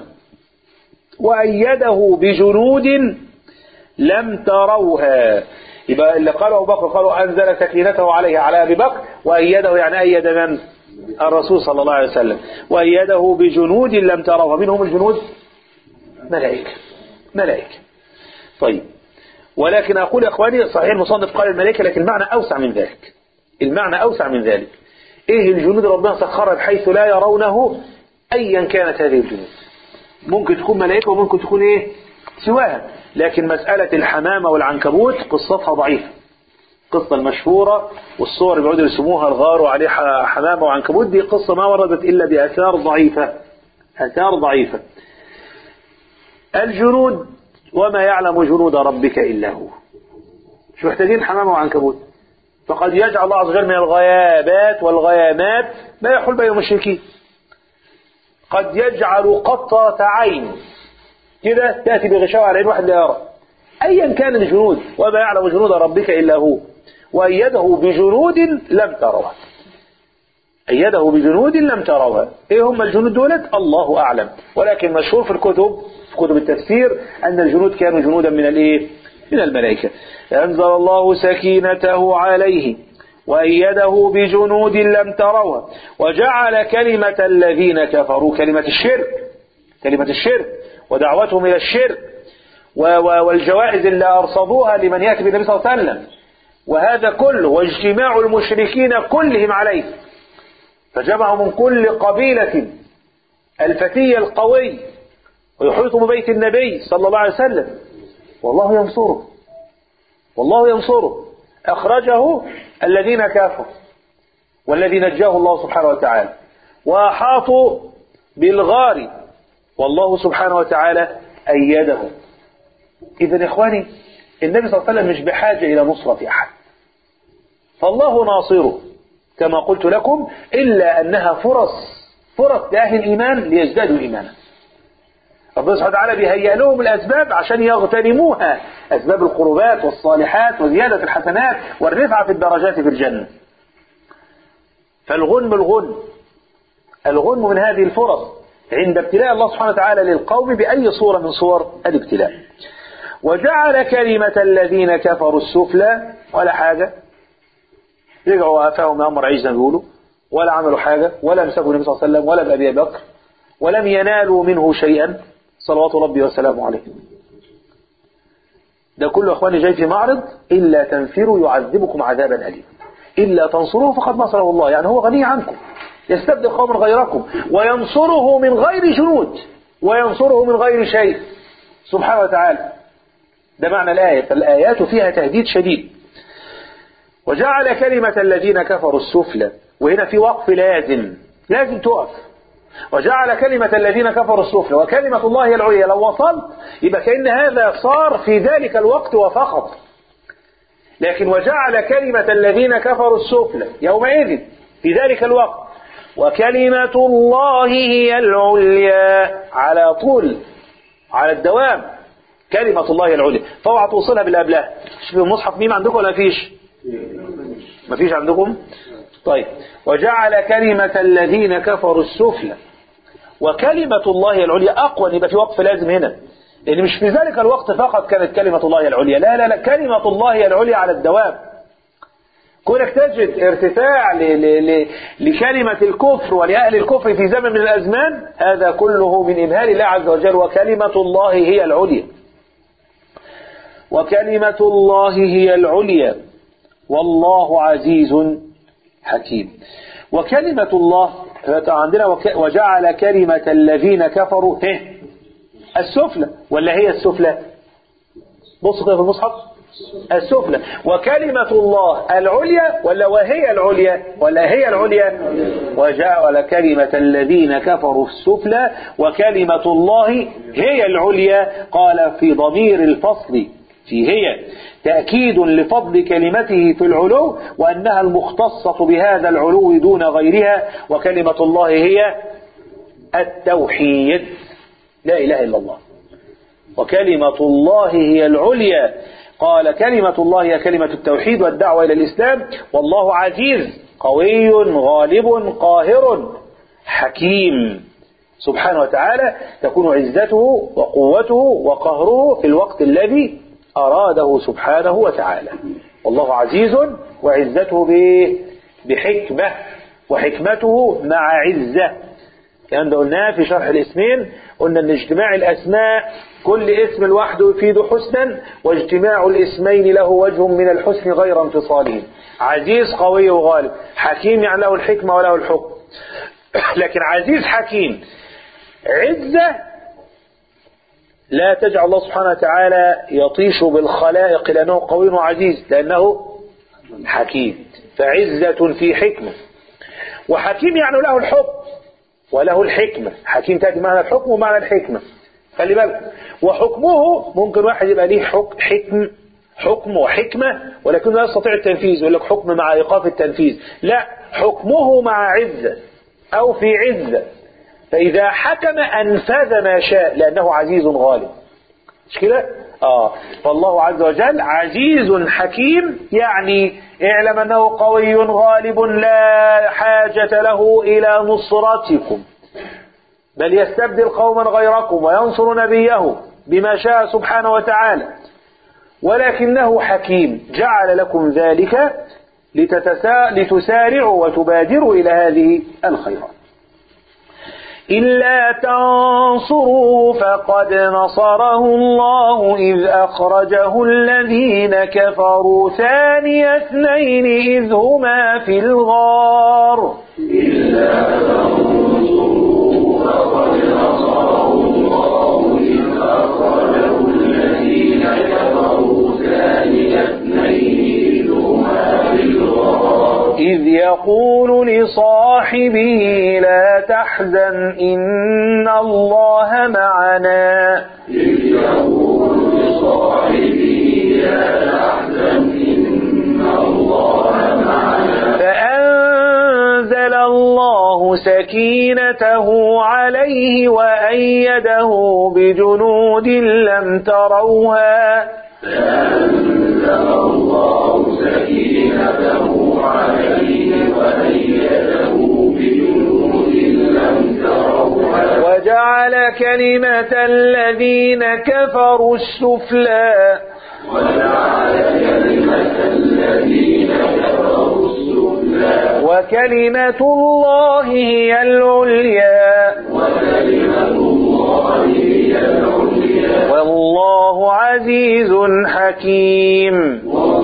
وأيده بجنود لم تروها يبقى اللي قاله أبو بكر قالوا أنزل سكينته عليه على أبي بكر وأيده يعني أيد من الرسول صلى الله عليه وسلم وأيده بجنود لم تروها منهم الجنود ملائكة ملائكة طيب ولكن أقول يا أخواني صحيح المصنف قال الملائكة لكن المعنى أوسع من ذلك المعنى أوسع من ذلك إيه الجنود ربنا سخرها بحيث لا يرونه أيا كانت هذه الجنود ممكن تكون ملائكة وممكن تكون إيه سواها لكن مسألة الحمامة والعنكبوت قصتها ضعيفة القصة المشهورة والصور اللي بيقعدوا يرسموها الغار وعليه حمامة وعنكبوت دي قصة ما وردت إلا بآثار ضعيفة آثار ضعيفة الجنود وما يعلم جنود ربك إلا هو مش محتاجين حمامة وعنكبوت فقد يجعل الله عز وجل من الغيابات والغيامات ما يحول بين المشركين قد يجعل قطرة عين كده تأتي بغشاوة على عين واحد لا يرى أيا كان الجنود وما يعلم جنود ربك إلا هو وأيده بجنود لم تروها أيده بجنود لم تروها إيه هم الجنود دولت الله أعلم ولكن مشهور في الكتب في كتب التفسير أن الجنود كانوا جنودا من الإيه من الملائكة أنزل الله سكينته عليه وأيده بجنود لم تروها وجعل كلمة الذين كفروا كلمة الشرك كلمة الشرك ودعوتهم إلى الشرك والجوائز اللي أرصدوها لمن يأتي بالنبي صلى الله عليه وسلم وهذا كله واجتماع المشركين كلهم عليه فجمعوا من كل قبيلة الفتي القوي ويحيط ببيت النبي صلى الله عليه وسلم والله ينصره والله ينصره أخرجه الذين كافروا والذي نجاه الله سبحانه وتعالى وأحاطوا بالغار والله سبحانه وتعالى أيده إذا يا إخواني النبي صلى الله عليه وسلم مش بحاجة إلى نصرة أحد فالله ناصره كما قلت لكم إلا أنها فرص فرص لأهل الإيمان ليزدادوا إيمانا ربنا سبحانه وتعالى بيهيئ لهم الأسباب عشان يغتنموها أسباب القربات والصالحات وزيادة الحسنات والرفعة في الدرجات في الجنة فالغنم الغنم الغنم من هذه الفرص عند ابتلاء الله سبحانه وتعالى للقوم بأي صورة من صور الابتلاء وجعل كلمة الذين كفروا السفلى ولا حاجة رجعوا وآفاهم أمر عيش زي ما بيقولوا ولا عملوا حاجة ولا مسكوا النبي صلى الله عليه وسلم ولا بأبي بكر ولم ينالوا منه شيئا صلوات ربي وسلامه عليه ده كله أخواني جاي في معرض إلا تنفروا يعذبكم عذابا أليما إلا تنصروه فقد نصره الله يعني هو غني عنكم يستبدل قوما غيركم وينصره من غير جنود وينصره من غير شيء سبحانه وتعالى ده معنى الآية فالآيات فيها تهديد شديد وجعل كلمة الذين كفروا السفلى وهنا في وقف لازم لازم تقف وجعل كلمة الذين كفروا السفلى وكلمة الله العليا لو وصلت يبقى كأن هذا صار في ذلك الوقت وفقط لكن وجعل كلمة الذين كفروا السفلى يومئذ في ذلك الوقت وكلمة الله هي العليا على طول على الدوام كلمة الله العليا فاوعى توصلها بالأبلاه في المصحف ميم عندكم ولا فيش مفيش عندكم طيب وجعل كلمة الذين كفروا السفلى وكلمة الله العليا أقوى يبقى في وقف لازم هنا لأن مش في ذلك الوقت فقط كانت كلمة الله العليا لا لا لا كلمة الله العليا على الدوام كونك تجد ارتفاع ل ل ل لكلمة الكفر ولأهل الكفر في زمن من الأزمان هذا كله من إمهال الله عز وجل وكلمة الله هي العليا وكلمة الله هي العليا والله عزيز حكيم وكلمة الله عندنا وك- وجعل كلمة الذين كفروا هه السفلى ولا هي السفلى بص كده في المصحف السفلى وكلمة الله العليا ولا وهي العليا ولا هي العليا وجعل كلمة الذين كفروا السفلى وكلمة الله هي العليا قال في ضمير الفصل في هي تأكيد لفضل كلمته في العلو وأنها المختصة بهذا العلو دون غيرها وكلمة الله هي التوحيد لا إله إلا الله وكلمة الله هي العليا قال كلمة الله هي كلمة التوحيد والدعوة إلى الإسلام والله عزيز قوي غالب قاهر حكيم سبحانه وتعالى تكون عزته وقوته وقهره في الوقت الذي أراده سبحانه وتعالى والله عزيز وعزته ب- بحكمة وحكمته مع عزة الكلام ده قلناه في شرح الاسمين قلنا ان اجتماع الاسماء كل اسم لوحده يفيد حسنا واجتماع الاسمين له وجه من الحسن غير انفصالهم عزيز قوي وغالب حكيم يعني له الحكمة وله الحكم لكن عزيز حكيم عزة لا تجعل الله سبحانه وتعالى يطيش بالخلائق لأنه قوي وعزيز لأنه حكيم فعزة في حكمة وحكيم يعني له الحكم وله الحكمة حكيم تأتي معنى الحكم ومعنى الحكمة خلي بالك وحكمه ممكن واحد يبقى ليه حكم حكم حكم وحكمة ولكنه لا يستطيع التنفيذ يقول لك حكم مع إيقاف التنفيذ لا حكمه مع عزة أو في عزة فإذا حكم أنفذ ما شاء لأنه عزيز غالب مش كده؟ آه فالله عز وجل عزيز حكيم يعني اعلم أنه قوي غالب لا حاجة له إلى نصرتكم بل يستبدل قوما غيركم وينصر نبيه بما شاء سبحانه وتعالى ولكنه حكيم جعل لكم ذلك لتتسا... لتسارعوا وتبادروا إلى هذه الخيرات إلا تنصروا فقد نصره الله إذ أخرجه الذين كفروا ثاني اثنين إذ هما في الغار إذ يقول لصاحبه لا تحزن إن الله معنا فأنزل الله سكينته عليه وأيده بجنود لم تروها وجعل كلمة الذين كفروا السفلى وكلمة الله هي العليا والله عزيز حكيم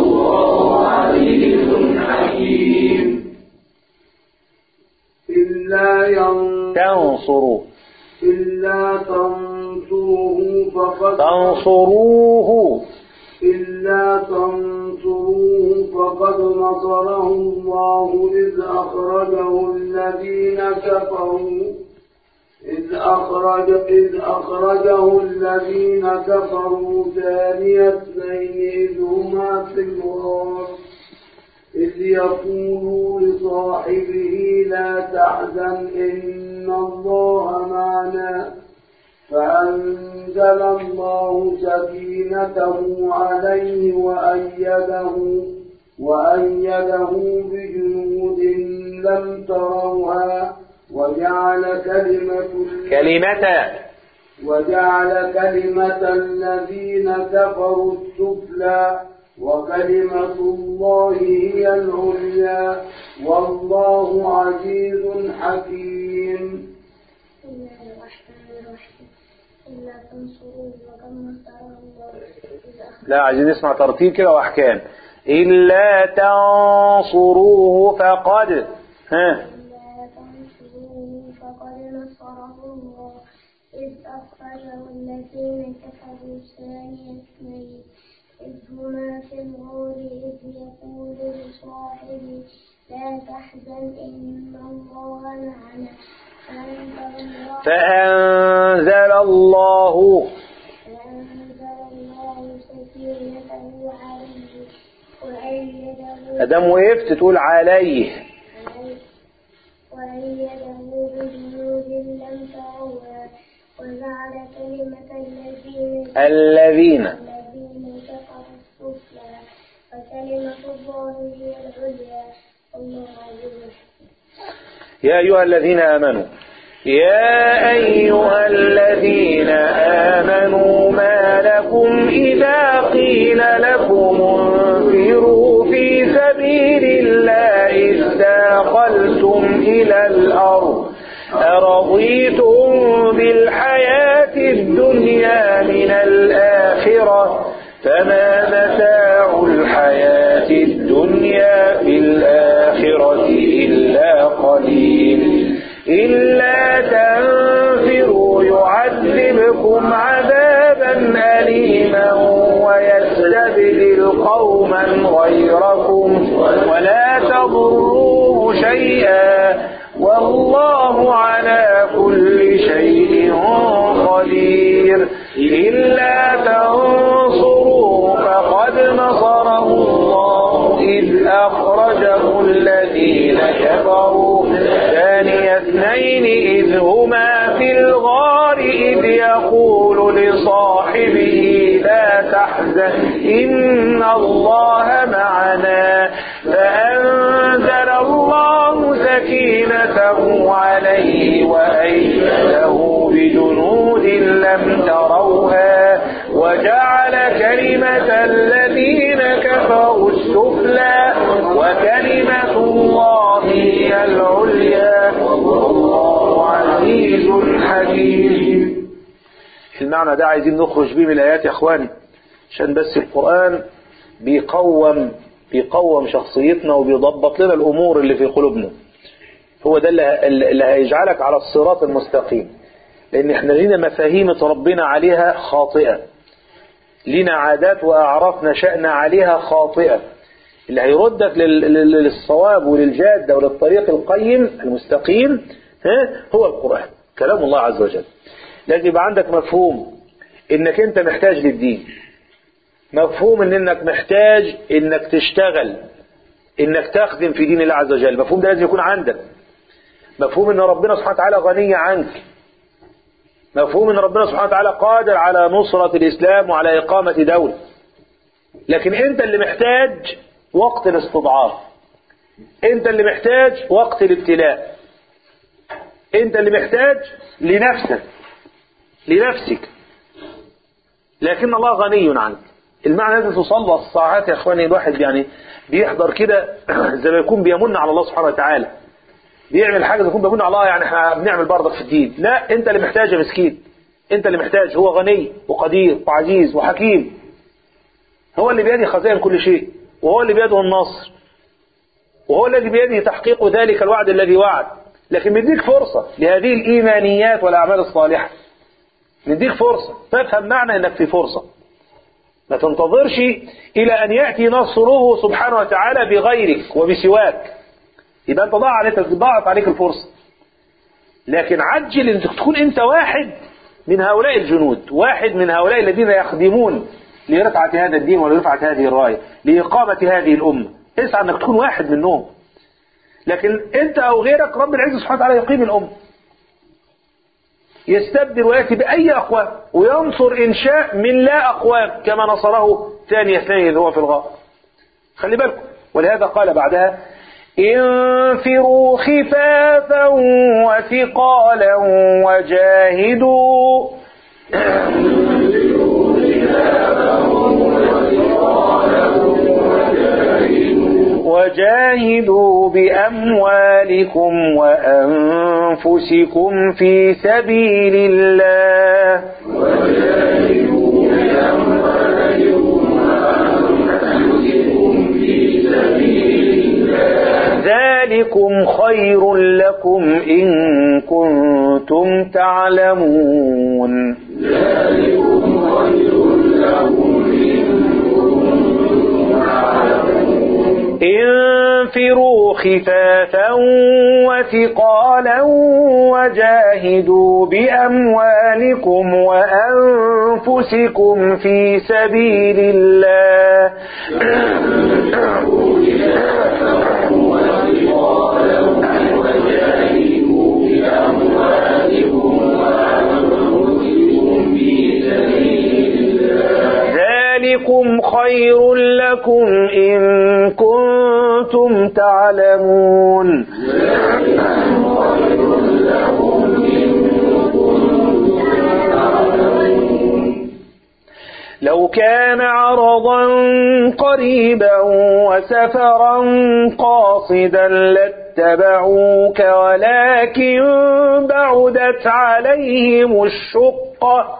إلا ين- تنصروا إلا تنصروه فقد تنصروه إلا تنصروه فقد نصره الله إذ أخرجه الذين كفروا إذ أخرج إذ أخرجه الذين كفروا ثاني اثنين إذ هما في الغار إذ يقول لصاحبه لا تحزن إن الله معنا فأنزل الله سكينته عليه وأيده وأيده بجنود لم تروها وجعل كلمة كلمة وجعل كلمة الذين كفروا السفلى وكلمة الله هي العليا والله عزيز حكيم بسم الله الرحمن الرحيم إلا تنصروه وقد نصره الله إذ أخرج لا عايزين نسمع ترتيب كده وأحكام إلا تنصروه فقد ها إلا تنصروه فقد نصره الله إذ أخرجه الذين كفروا ثاني اثنين إذ هما في الغار إذ يقول لصاحبه لا تحزن إن الله معنا فأنزل الله فأنزل الله فأنزل الله سكينته عليه وأيده أدام وقفت تقول عليه وأيده بجنود لم تروها وجعل كلمة الذين الذين الذين كفروا السفلى وكلمة الله هي العليا والله عزيز يا أيها الذين آمنوا يا أيها الذين آمنوا ما لكم إذا قيل لكم انفروا في سبيل الله استاقلتم إلى الأرض أرضيتم بالحياة الدنيا من الآخرة فما متاع الحياة الدنيا في الآخرة إلا قليل إلا تنفروا يعذبكم عذابا أليما ويستبدل قوما غيركم ولا تضروه شيئا والله على كل شيء قدير إلا تنصروه فقد نصره الله إذ أخرجه الذين كفروا ثاني اثنين إذ هما في الغار إذ يقول لصاحبه لا تحزن إن الله معنا فأنزل الله سكينته عليه وأيده بجنود لم تروها وجعل كلمة الذين كفروا السفلى وكلمة الله هي العليا والله عزيز حكيم المعنى ده عايزين نخرج بيه من الآيات يا إخواني عشان بس القرآن بيقوم بيقوم شخصيتنا وبيضبط لنا الأمور اللي في قلوبنا هو ده اللي اللي هيجعلك على الصراط المستقيم لأن احنا لينا مفاهيم ربنا عليها خاطئة لينا عادات وأعراف نشأنا عليها خاطئة اللي هيردك لل- لل- للصواب وللجادة وللطريق القيم المستقيم ها هو القرآن كلام الله عز وجل لازم يبقى عندك مفهوم انك انت محتاج للدين مفهوم ان انك محتاج انك تشتغل انك تخدم في دين الله عز وجل مفهوم ده لازم يكون عندك مفهوم ان ربنا سبحانه وتعالى غني عنك مفهوم ان ربنا سبحانه وتعالى قادر على نصرة الاسلام وعلى اقامة دولة لكن انت اللي محتاج وقت الاستضعاف انت اللي محتاج وقت الابتلاء انت اللي محتاج لنفسك لنفسك لكن الله غني عنك المعنى لازم تصلى الساعات يا اخواني الواحد يعني بيحضر كده زي ما يكون بيمن على الله سبحانه وتعالى بيعمل حاجه زي ما يكون بيمن على الله يعني احنا بنعمل برضك في الدين لا انت اللي محتاج يا مسكين انت اللي محتاج هو غني وقدير وعزيز وحكيم هو اللي بيده خزائن كل شيء وهو اللي بيده النصر وهو الذي بيده تحقيق ذلك الوعد الذي وعد لكن بيديك فرصة لهذه الإيمانيات والأعمال الصالحة نديك فرصة فافهم معنى انك في فرصة ما تنتظرش الى ان يأتي نصره سبحانه وتعالى بغيرك وبسواك يبقى انت ضاع عليك ضاعت عليك الفرصة لكن عجل ان تكون انت واحد من هؤلاء الجنود واحد من هؤلاء الذين يخدمون لرفعة هذا الدين ولرفعة هذه الراية لإقامة هذه الأمة اسعى انك تكون واحد منهم لكن انت او غيرك رب العزة سبحانه وتعالى يقيم الأمة يستبدل ويأتي بأي أقوام وينصر إنشاء من لا أقوام كما نصره ثاني اثنين هو في الغار خلي بالكم ولهذا قال بعدها انفروا خفافا وثقالا وجاهدوا وجاهدوا بأموالكم وأنفسكم في سبيل الله ذلكم خير لكم إن كنتم تعلمون انفروا خفافا وثقالا وجاهدوا بأموالكم وأنفسكم في سبيل الله ذلكم خير لكم إن كنتم تعلمون لو كان عرضا قريبا وسفرا قاصدا لاتبعوك ولكن بعدت عليهم الشقة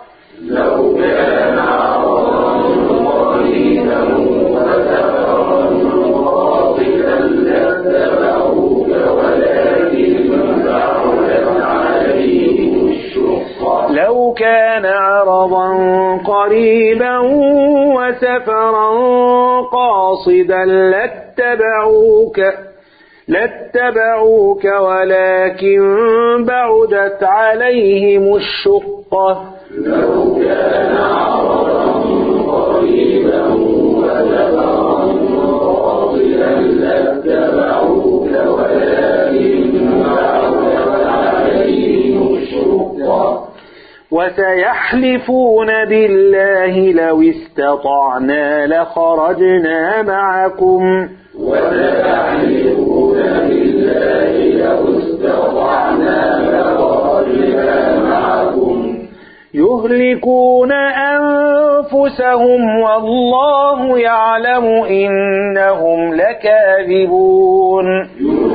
لو كان عرضا قريبا وسفرا قاصدا لاتبعوك لاتبعوك ولكن بعدت عليهم الشقة وسيحلفون بالله لو استطعنا لخرجنا معكم يهلكون أنفسهم والله يعلم إنهم لكاذبون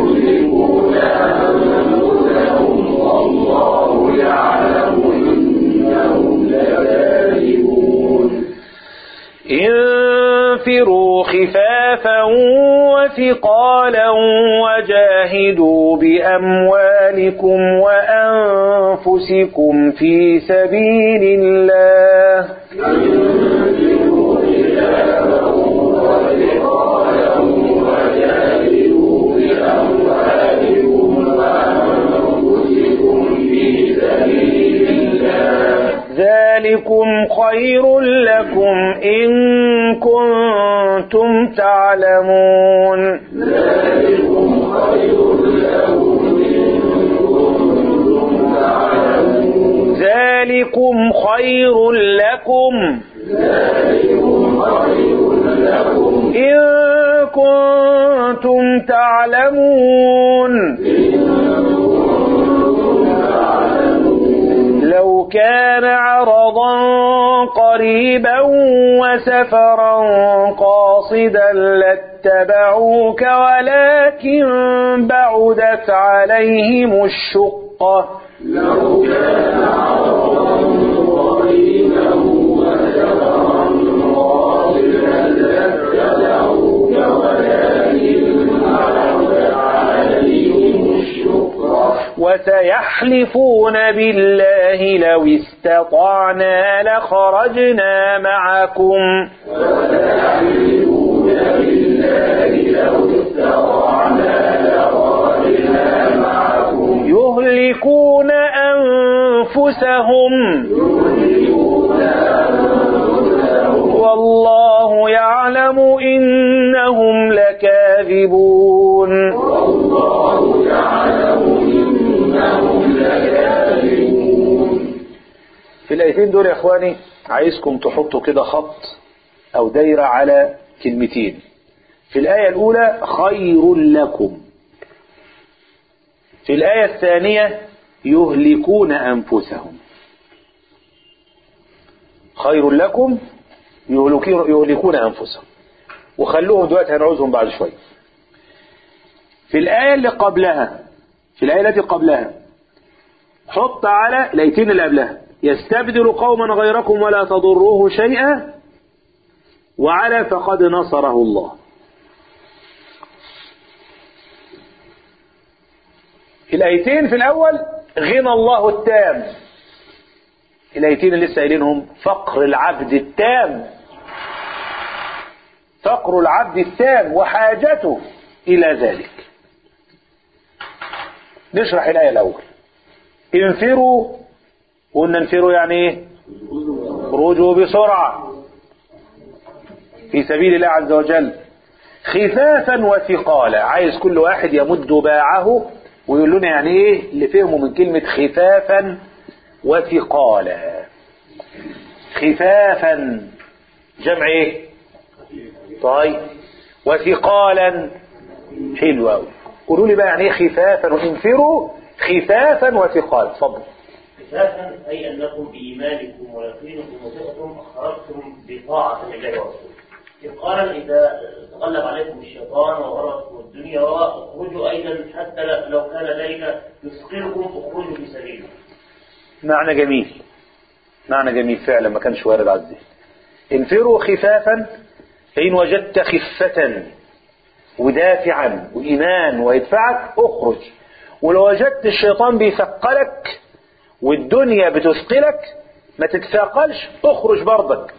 انفروا خفافا وثقالا وجاهدوا بأموالكم وأنفسكم في سبيل الله ذلكم خير لكم إن كنتم تعلمون ذلكم خير لكم إن كنتم تعلمون لو كان عرضا قريبا وسفرا قاصدا لاتبعوك ولكن بعدت عليهم الشقة وسيحلفون بالله لو استطعنا لخرجنا معكم يهلكون أنفسهم والله يعلم إنهم لكاذبون في الآيتين دول يا إخواني عايزكم تحطوا كده خط أو دايرة على كلمتين في الآية الأولى خير لكم في الآية الثانية يهلكون أنفسهم خير لكم يهلكون يهلكون أنفسهم وخلوهم دلوقتي هنعوزهم بعد شوية في الآية اللي قبلها في الآية التي قبلها حط على الآيتين اللي قبلها يستبدل قوما غيركم ولا تضروه شيئا وعلى فقد نصره الله الآيتين في الأول غنى الله التام الآيتين اللي لسه قايلينهم فقر العبد التام فقر العبد التام وحاجته إلى ذلك نشرح الآية الأول انفروا قلنا انفروا يعني ايه خرجوا بسرعة في سبيل الله عز وجل خفافا وثقالا عايز كل واحد يمد باعه ويقول لنا يعني ايه اللي فهموا من كلمة خفافا وثقالا خفافا جمع ايه طيب وثقالا حلو قوي قولوا لي بقى يعني ايه خفافا وانفروا خفافا وثقالا اتفضل خفافا أي أنكم بإيمانكم ويقينكم وثقتم أخرجتم بطاعة الله ورسوله إثقالا إذا تغلب عليكم الشيطان وغرتكم الدنيا واخرجوا أيضا حتى لو كان ذلك يثقلكم اخرجوا في سبيله معنى جميل معنى جميل فعلا ما كانش وارد على الذهن انفروا خفافا فإن وجدت خفة ودافعا وإيمان ويدفعك اخرج ولو وجدت الشيطان بيثقلك والدنيا بتثقلك ما تتثاقلش اخرج برضك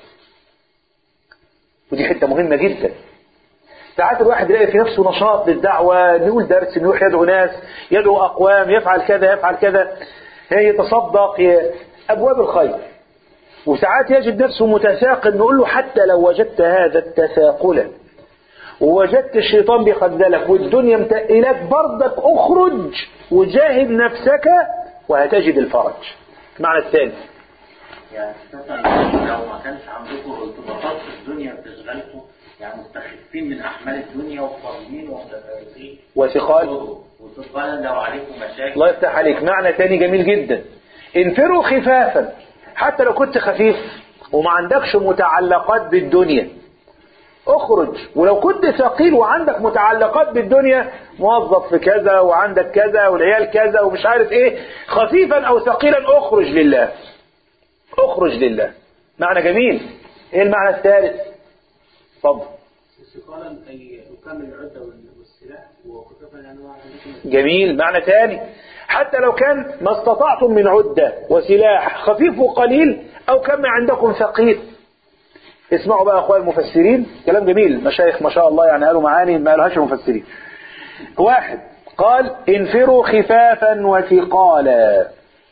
ودي حته مهمه جدا ساعات الواحد يلاقي في نفسه نشاط للدعوه يقول درس يروح يدعو ناس يدعو اقوام يفعل كذا يفعل كذا يتصدق ي- ابواب الخير وساعات يجد نفسه متثاقل نقول له حتى لو وجدت هذا التثاقل ووجدت الشيطان بيخذلك والدنيا متقلاك برضك اخرج وجاهد نفسك وهتجد الفرج المعنى الثاني يعني مثلا لو ما كانش عندكم ارتباطات في الدنيا بتشغلكم يعني مستخفين من أحمال الدنيا وفاضيين ومتفرقين وثقال وتقال لو عليكم مشاكل الله يفتح عليك معنى تاني جميل جدا انفروا خفافا حتى لو كنت خفيف وما عندكش متعلقات بالدنيا اخرج ولو كنت ثقيل وعندك متعلقات بالدنيا موظف في كذا وعندك كذا والعيال كذا ومش عارف ايه خفيفا او ثقيلا اخرج لله اخرج لله معنى جميل ايه المعنى الثالث اتفضل استقالا أي أكمل العدة والسلاح وكفافا الأنواع جميل معنى تاني حتى لو كان ما استطعتم من عدة وسلاح خفيف وقليل أو كم عندكم ثقيل اسمعوا بقى أخوان المفسرين كلام جميل مشايخ ما شاء الله يعني قالوا معاني ما قالوهاش المفسرين واحد قال انفروا خفافا وثقالا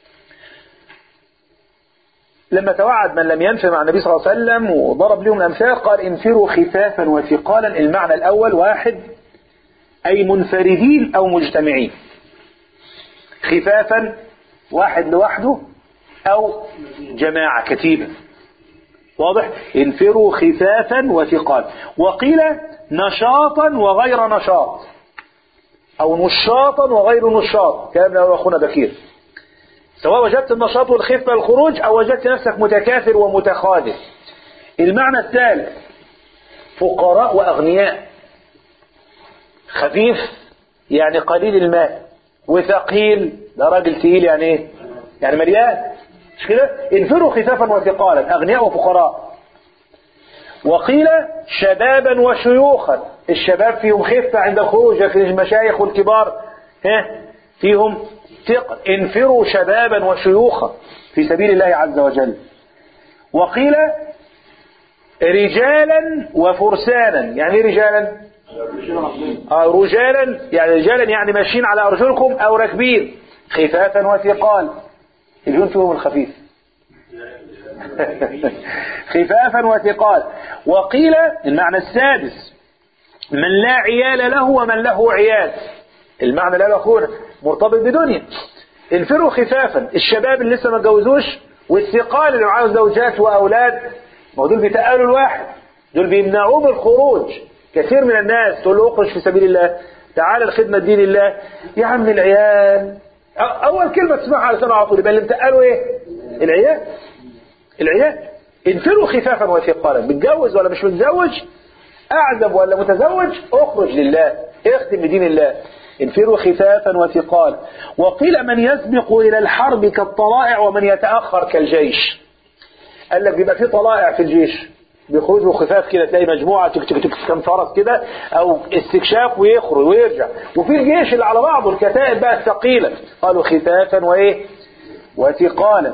لما توعد من لم ينف مع النبي صلى الله عليه وسلم وضرب لهم الأمثال قال انفروا خفافا وثقالا المعنى الأول واحد أي منفردين أو مجتمعين خفافا واحد لوحده أو جماعة كتيبة واضح انفروا خفافا وثقالا وقيل نشاطا وغير نشاط أو نشاطا وغير نشاط كلام له أخونا بكير سواء وجدت النشاط والخفة الخروج أو وجدت نفسك متكاثر ومتخاذل المعنى الثالث فقراء وأغنياء خفيف يعني قليل الماء وثقيل ده راجل تقيل يعني ايه يعني مليان مش كده انفروا خفافا وثقالا اغنياء وفقراء وقيل شبابا وشيوخا الشباب فيهم خفة عند الخروج لكن المشايخ والكبار ها فيهم ثقل انفروا شبابا وشيوخا في سبيل الله عز وجل وقيل رجالا وفرسانا يعني ايه رجالا آه رجالا يعني رجالا يعني ماشيين على أرجلكم أو راكبين خفافا وثقال الجون فيهم الخفيف خفافا وثقال وقيل المعنى السادس من لا عيال له ومن له عيال المعنى لا أخونا مرتبط بدنيا انفروا خفافا الشباب اللي لسه ما اتجوزوش والثقال اللي معاهم زوجات وأولاد ما هو دول بيتقالوا الواحد دول بيمنعوه من الخروج كثير من الناس تقول له اخرج في سبيل الله تعالى لخدمة دين الله يا عم العيال أ- أول كلمة تسمعها على لسانه على طول يبقى اللي متقاله إيه؟ العيال العيال انفروا خفافا وثقالا متجوز ولا مش متزوج أعزب ولا متزوج اخرج لله اخدم بدين الله انفروا خفافا وثقالا وقيل من يسبق إلى الحرب كالطلائع ومن يتأخر كالجيش قال لك بيبقى في طلائع في الجيش بيخرجوا خفاف كده تلاقي مجموعة تك تك تك كم فرس كده أو استكشاف ويخرج ويرجع وفي الجيش اللي على بعضه الكتائب بقى الثقيلة قالوا خفافا وإيه وثقالا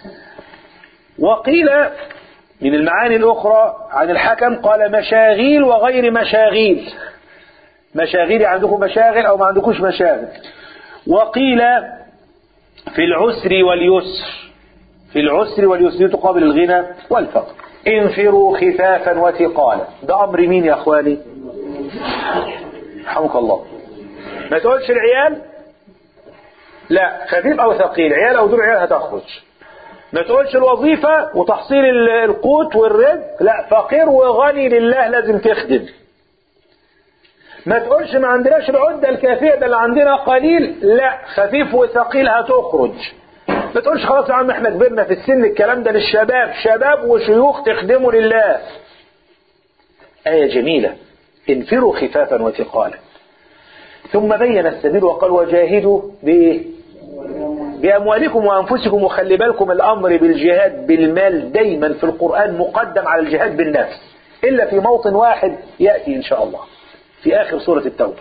وقيل من المعاني الأخرى عن الحكم قال مشاغيل وغير مشاغيل مشاغيل عندكم مشاغل أو ما عندكوش مشاغل وقيل في العسر واليسر في العسر واليسر تقابل الغنى والفقر انفروا خفافا وثقالا ده أمر مين يا أخواني رحمك الله ما تقولش العيال لا خفيف أو ثقيل عيال أو دول عيال هتخرج ما تقولش الوظيفة وتحصيل ال- القوت والرزق لا فقير وغني لله لازم تخدم ما تقولش ما عندناش العدة الكافية ده اللي عندنا قليل لا خفيف وثقيل هتخرج ما تقولش خلاص يا عم احنا كبرنا في السن الكلام ده للشباب شباب وشيوخ تخدموا لله آية جميلة انفروا خفافا وثقالا ثم بين السبيل وقال وجاهدوا بإيه بأموالكم وأنفسكم وخلي بالكم الأمر بالجهاد بالمال دايما في القرآن مقدم على الجهاد بالنفس إلا في موطن واحد يأتي إن شاء الله في آخر سورة التوبة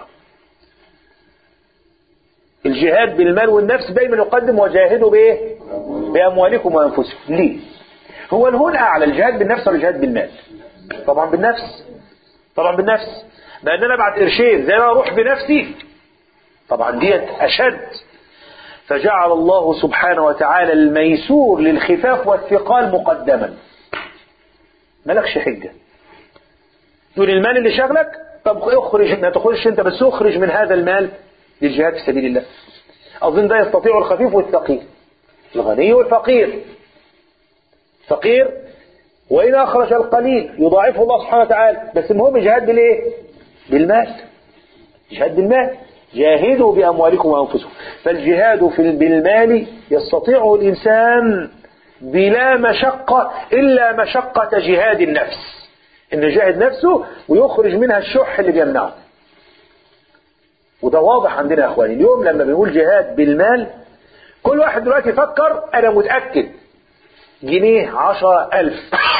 الجهاد بالمال والنفس دايما يقدم وجاهدوا بإيه بأموالكم وأنفسكم ليه هو الهون أعلى الجهاد بالنفس ولا الجهاد بالمال طبعا بالنفس طبعا بالنفس لأن أنا بعد قرشين زي أنا أروح بنفسي طبعا ديت أشد فجعل الله سبحانه وتعالى الميسور للخفاف والثقال مقدما ملكش حجة تقول المال اللي شغلك طب اخرج ما تخرجش انت بس اخرج من هذا المال للجهاد في سبيل الله اظن ده يستطيع الخفيف والثقيل الغني والفقير فقير وإن أخرج القليل يضاعفه الله سبحانه وتعالى بس المهم جهاد بالإيه بالمال جهاد بالمال جاهدوا بأموالكم وأنفسكم فالجهاد في بالمال يستطيعه الإنسان بلا مشقة إلا مشقة جهاد النفس إنه يجاهد نفسه ويخرج منها الشح اللي بيمنعه وده واضح عندنا يا أخواني اليوم لما بنقول جهاد بالمال كل واحد دلوقتي يفكر أنا متأكد جنيه عشرة ألف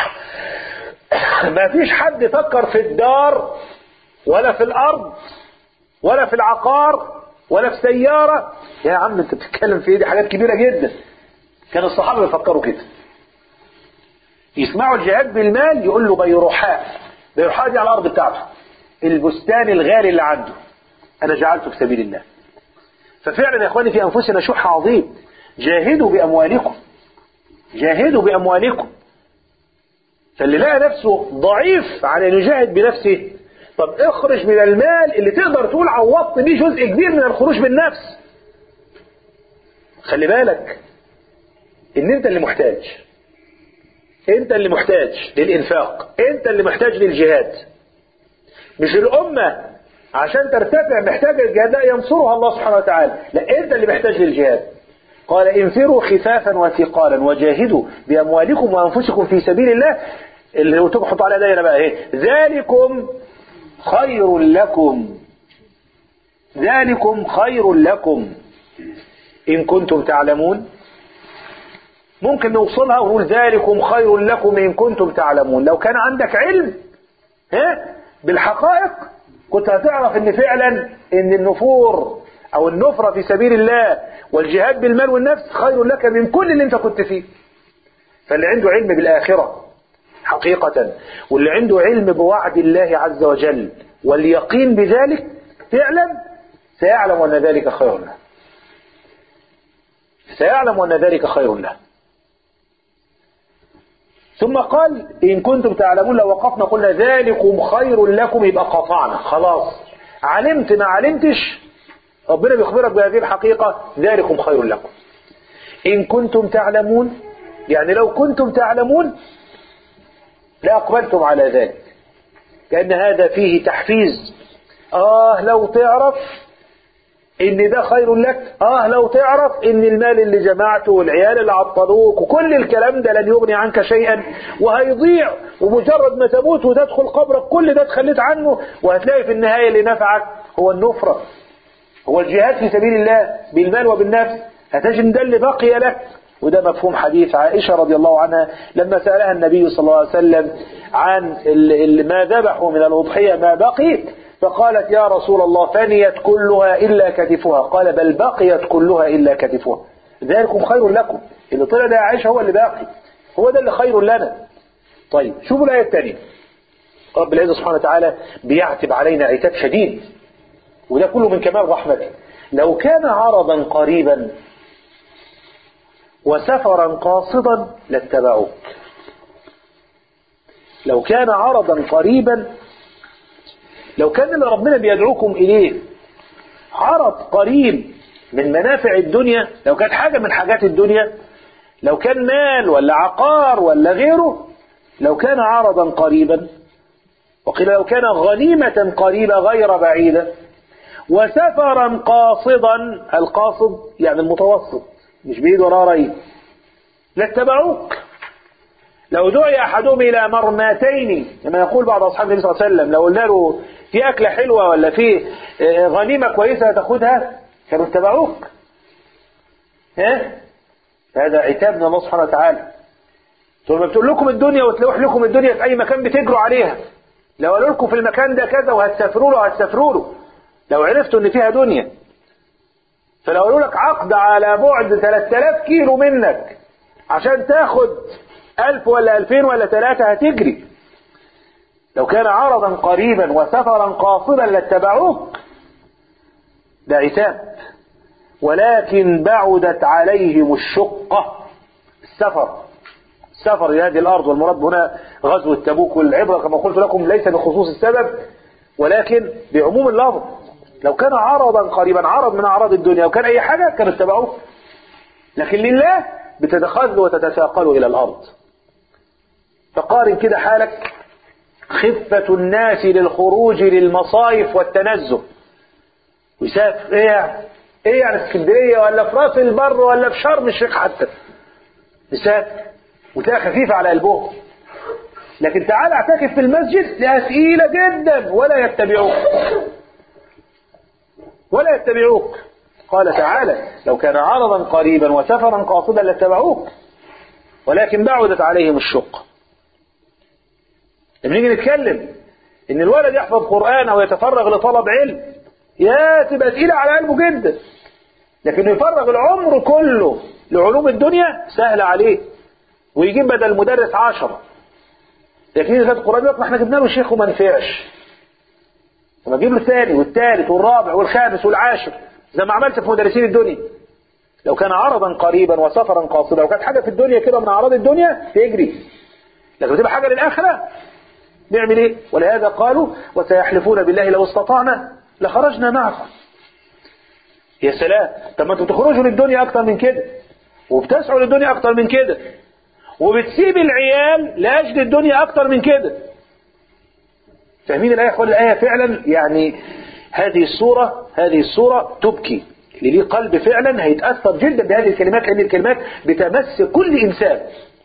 ما فيش حد فكر في الدار ولا في الأرض ولا في العقار ولا في سيارة يا عم انت بتتكلم في ايه دي حاجات كبيرة جدا كان الصحابة يفكروا كده يسمعوا الجهاد بالمال يقول له بيروحاء بيروحاء دي على الأرض بتاعته البستان الغالي اللي عنده أنا جعلته في سبيل الله ففعلا يا إخواني في أنفسنا شح عظيم جاهدوا بأموالكم جاهدوا بأموالكم فاللي لقى نفسه ضعيف على أن يجاهد بنفسه طب اخرج من المال اللي تقدر تقول عوضت بيه جزء كبير من الخروج بالنفس خلي بالك ان انت اللي محتاج انت اللي محتاج للانفاق انت اللي محتاج للجهاد مش الامة عشان ترتفع محتاجة الجهاد لا ينصرها الله سبحانه وتعالى لا انت اللي محتاج للجهاد قال انفروا خفافا وثقالا وجاهدوا باموالكم وانفسكم في سبيل الله اللي هو تحط على دايره بقى ايه ذلكم خير لكم ذلكم خير لكم إن كنتم تعلمون ممكن نوصلها ونقول ذلكم خير لكم إن كنتم تعلمون لو كان عندك علم ها بالحقائق كنت هتعرف ان فعلا ان النفور او النفرة في سبيل الله والجهاد بالمال والنفس خير لك من كل اللي انت كنت فيه فاللي عنده علم بالآخرة حقيقة واللي عنده علم بوعد الله عز وجل واليقين بذلك فعلا سيعلم أن ذلك خير له سيعلم أن ذلك خير له ثم قال إن كنتم تعلمون لو وقفنا قلنا ذلكم خير لكم يبقى قطعنا خلاص علمت ما علمتش ربنا بيخبرك بهذه الحقيقة ذلكم خير لكم إن كنتم تعلمون يعني لو كنتم تعلمون لأقبلتم على ذلك لأن هذا فيه تحفيز اه لو تعرف ان ده خير لك اه لو تعرف ان المال اللي جمعته والعيال اللي عطلوك وكل الكلام ده لن يغني عنك شيئا وهيضيع ومجرد ما تموت وتدخل قبرك كل ده تخليت عنه وهتلاقي في النهاية اللي نفعك هو النفرة هو الجهاد في سبيل الله بالمال وبالنفس هتجد ده اللي بقي لك وده مفهوم حديث عائشة رضي الله عنها لما سألها النبي صلى الله عليه وسلم عن ال- ال- ما ذبحوا من الأضحية ما بقي فقالت يا رسول الله فنيت كلها إلا كتفها قال بل بقيت كلها إلا كتفها ذلكم خير لكم اللي طلع ده يا عائشة هو اللي باقي هو ده اللي خير لنا طيب شوفوا الآية الثانية رب العزة سبحانه وتعالى بيعتب علينا عتاب شديد وده كله من كمال رحمته لو كان عرضا قريبا وسفرا قاصدا لاتبعوك لو كان عرضا قريبا لو كان اللي ربنا بيدعوكم إليه عرض قريب من منافع الدنيا لو كانت حاجة من حاجات الدنيا لو كان مال ولا عقار ولا غيره لو كان عرضا قريبا وقيل لو كان غنيمة قريبة غير بعيدة وسفرا قاصدا القاصد يعني المتوسط مش بيد ولا رأي لاتبعوك لو دعي أحدهم إلى مرماتين لما يقول بعض أصحاب النبي صلى الله عليه وسلم لو قلنا له في أكلة حلوة ولا في آه، غنيمة كويسة تاخدها كانوا اتبعوك ها هذا عتاب من الله سبحانه وتعالى ثم بتقول لكم الدنيا وتلوح لكم الدنيا في أي مكان بتجروا عليها لو قالوا لكم في المكان ده كذا وهتسافروا له هتسافروا له لو عرفتوا ان فيها دنيا فلو قالوا لك عقد على بعد 3000 كيلو منك عشان تاخد 1000 ولا 2000 ولا 3 هتجري لو كان عرضا قريبا وسفرا قاصدا لاتبعوك ده عتاب ولكن بعدت عليهم الشقة السفر السفر إلى هذه الأرض والمراد هنا غزو التبوك والعبرة كما قلت لكم ليس بخصوص السبب ولكن بعموم اللفظ لو كان عرضا قريبا عرض من أعراض الدنيا وكان أي حاجة كانوا اتبعوه لكن لله بتتخذوا وتتثاقلوا إلى الأرض فقارن كده حالك خفة الناس للخروج للمصايف والتنزه ويسافر ايه يعني ايه يعني في اسكندريه ولا في راس البر ولا في شرم الشيخ حتى يسافر وتلاقي خفيفه على قلبهم لكن تعال اعتكف في المسجد تلاقيها ثقيله جدا ولا يتبعوك ولا يتبعوك قال تعالى لو كان عرضا قريبا وسفرا قاصدا لاتبعوك ولكن بعدت عليهم الشق لما نيجي نتكلم ان الولد يحفظ قرآن او يتفرغ لطلب علم يا تبقى تقيلة على قلبه جدا لكن يفرغ العمر كله لعلوم الدنيا سهل عليه ويجيب بدل المدرس عشرة لكن إذا القرآن يقول احنا جبنا له شيخ وما نفعش لما اجيب له الثاني والثالث والرابع والخامس والعاشر زي ما عملت في مدرسين الدنيا لو كان عرضا قريبا وسفرا قاصدا لو كانت حاجة في الدنيا كده من أعراض الدنيا تجري لكن تبقى حاجة للآخرة نعمل ايه ولهذا قالوا وسيحلفون بالله لو استطعنا لخرجنا معكم يا سلام طب ما انتوا تخرجوا للدنيا اكتر من كده وبتسعوا للدنيا اكتر من كده وبتسيب العيال لاجل الدنيا اكتر من كده فاهمين الايه يقول الايه فعلا يعني هذه الصوره هذه الصوره تبكي اللي ليه قلب فعلا هيتاثر جدا بهذه الكلمات لان الكلمات بتمس كل انسان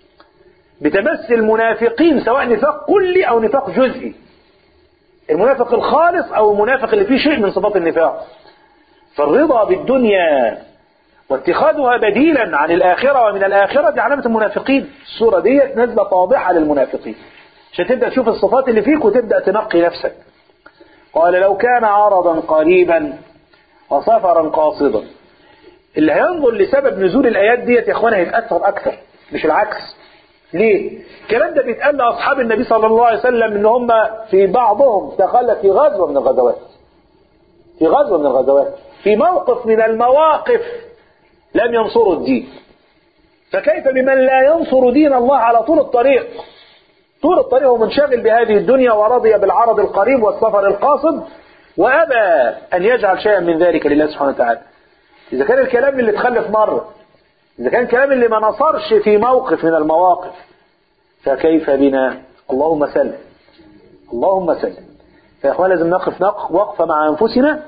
بتمس المنافقين سواء نفاق كلي او نفاق جزئي المنافق الخالص او المنافق اللي فيه شيء من صفات النفاق فالرضا بالدنيا واتخاذها بديلا عن الآخرة ومن الآخرة دي علامة المنافقين الصورة ديت نازلة واضحة للمنافقين عشان تبدأ تشوف الصفات اللي فيك وتبدأ تنقي نفسك قال لو كان عرضا قريبا وسفرا قاصدا اللي هينظر لسبب نزول الآيات ديت يا اخوانا هيتأثر أكثر مش العكس ليه؟ الكلام ده بيتقال لأصحاب النبي صلى الله عليه وسلم إن هم في بعضهم تخلى في غزوة من الغزوات في غزوة من الغزوات في موقف من المواقف لم ينصروا الدين فكيف بمن لا ينصر دين الله على طول الطريق طول الطريق هو منشغل بهذه الدنيا ورضي بالعرض القريب والسفر القاصد وأبى أن يجعل شيئا من ذلك لله سبحانه وتعالى إذا كان الكلام اللي اتخلف مرة إذا كان الكلام اللي ما نصرش في موقف من المواقف فكيف بنا اللهم سلم اللهم سلم فيا اخوان لازم نقف نق- وقفة مع أنفسنا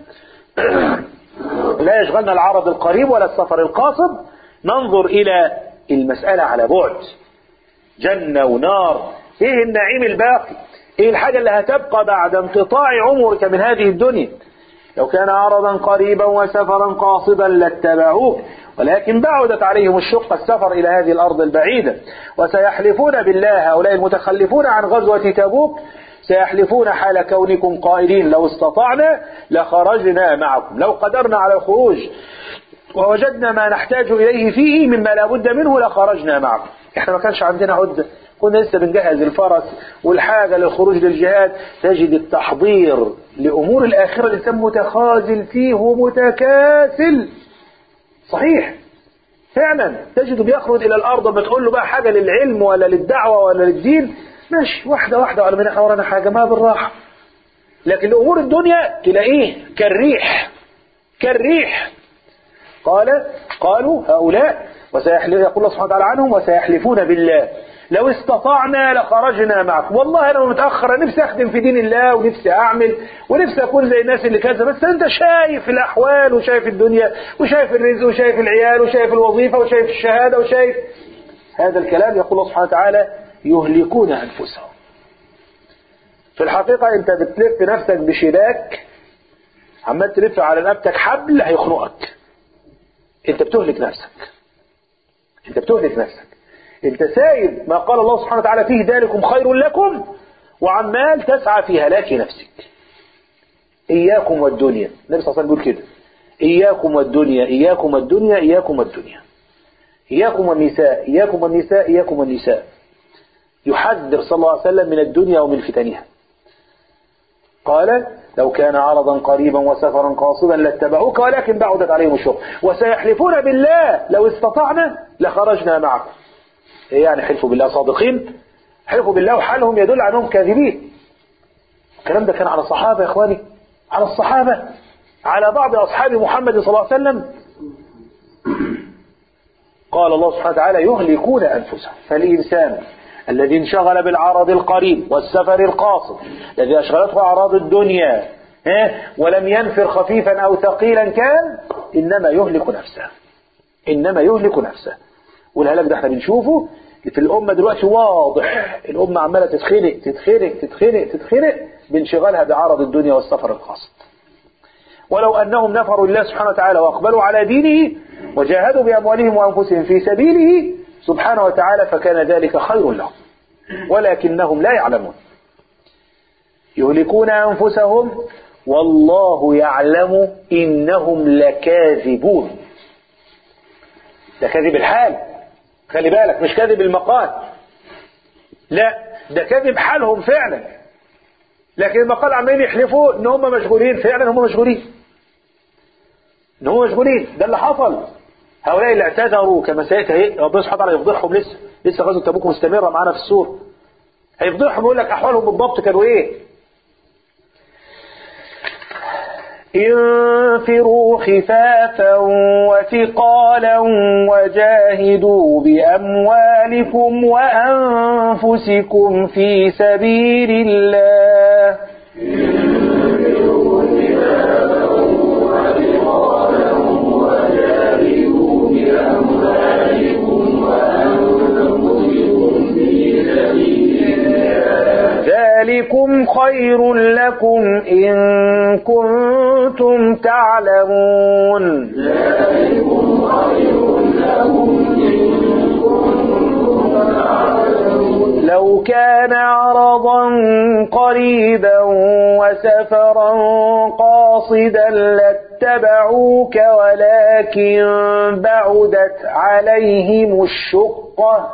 لا يشغلنا العرض القريب ولا السفر القاصد ننظر إلى المسألة على بعد جنة ونار ايه النعيم الباقي ايه الحاجة اللي هتبقى بعد انقطاع عمرك من هذه الدنيا لو كان عرضا قريبا وسفرا قاصدا لاتبعوك ولكن بعدت عليهم الشقة السفر إلى هذه الأرض البعيدة وسيحلفون بالله هؤلاء المتخلفون عن غزوة تبوك سيحلفون حال كونكم قائلين لو استطعنا لخرجنا معكم لو قدرنا على الخروج ووجدنا ما نحتاج إليه فيه مما لا بد منه لخرجنا معكم احنا ما كانش عندنا عدة كنا لسه بنجهز الفرس والحاجة للخروج للجهاد تجد التحضير لأمور الآخرة الإنسان متخاذل فيه ومتكاسل صحيح فعلا تجده بيخرج إلى الأرض لما تقول له بقى حاجة للعلم ولا للدعوة ولا للدين ماشي واحدة واحدة ولا من احنا ورانا حاجة ما بالراحة لكن لأمور الدنيا تلاقيه كالريح كالريح قال قالوا هؤلاء وسيحلف يقول الله سبحانه وتعالى عنهم وسيحلفون بالله لو استطعنا لخرجنا معكم والله انا متاخر أنا نفسي اخدم في دين الله ونفسي اعمل ونفسي اكون زي الناس اللي كذا بس انت شايف الاحوال وشايف الدنيا وشايف الرزق وشايف العيال وشايف الوظيفه وشايف الشهاده وشايف هذا الكلام يقول الله سبحانه وتعالى يهلكون انفسهم في الحقيقه انت بتلف نفسك بشباك عمال تلف على نفسك حبل هيخنقك انت بتهلك نفسك انت بتهلك نفسك انت سايب ما قال الله سبحانه وتعالى فيه ذلكم خير لكم وعمال تسعى في هلاك نفسك اياكم والدنيا النبي صلى الله عليه وسلم بيقول كده اياكم والدنيا اياكم والدنيا اياكم والدنيا اياكم والنساء اياكم والنساء اياكم والنساء يحذر صلى الله عليه وسلم من الدنيا ومن فتنها قال لو كان عرضا قريبا وسفرا قاصدا لاتبعوك ولكن بعدت عليهم الشقة وسيحلفون بالله لو استطعنا لخرجنا معكم ايه يعني حلفوا بالله صادقين حلفوا بالله وحالهم يدل على انهم كاذبين الكلام ده كان على الصحابة يا اخواني على الصحابة على بعض اصحاب محمد صلى الله عليه وسلم قال الله سبحانه وتعالى يهلكون انفسهم فالانسان الذي انشغل بالعرض القريب والسفر القاصد الذي أشغلته أعراض الدنيا ها؟ ولم ينفر خفيفا أو ثقيلا كان إنما يهلك نفسه إنما يهلك نفسه والهلاك ده احنا بنشوفه في الأمة دلوقتي واضح الأمة عمالة تتخنق تتخنق تتخنق تتخنق بانشغالها بعرض الدنيا والسفر القاصد ولو أنهم نفروا الله سبحانه وتعالى وأقبلوا على دينه وجاهدوا بأموالهم وأنفسهم في سبيله سبحانه وتعالى فكان ذلك خير لهم ولكنهم لا يعلمون يهلكون أنفسهم والله يعلم إنهم لكاذبون ده كذب الحال خلي بالك مش كذب المقال لا ده كذب حالهم فعلا لكن المقال عمالين يحلفوا ان هم مشغولين فعلا هم مشغولين ان هم مشغولين ده اللي حصل هؤلاء اللي اعتذروا كما سيأتي ربنا سبحانه وتعالى يفضحهم لسه لسه غزوة تبوك مستمرة معانا في السور هيفضحهم يقول لك أحوالهم بالضبط كانوا إيه انفروا خفافا وثقالا وجاهدوا بأموالكم وأنفسكم في سبيل الله ذلكم خير لكم إن كنتم تعلمون لو كان عرضا قريبا وسفرا قاصدا لاتبعوك ولكن بعدت عليهم الشقة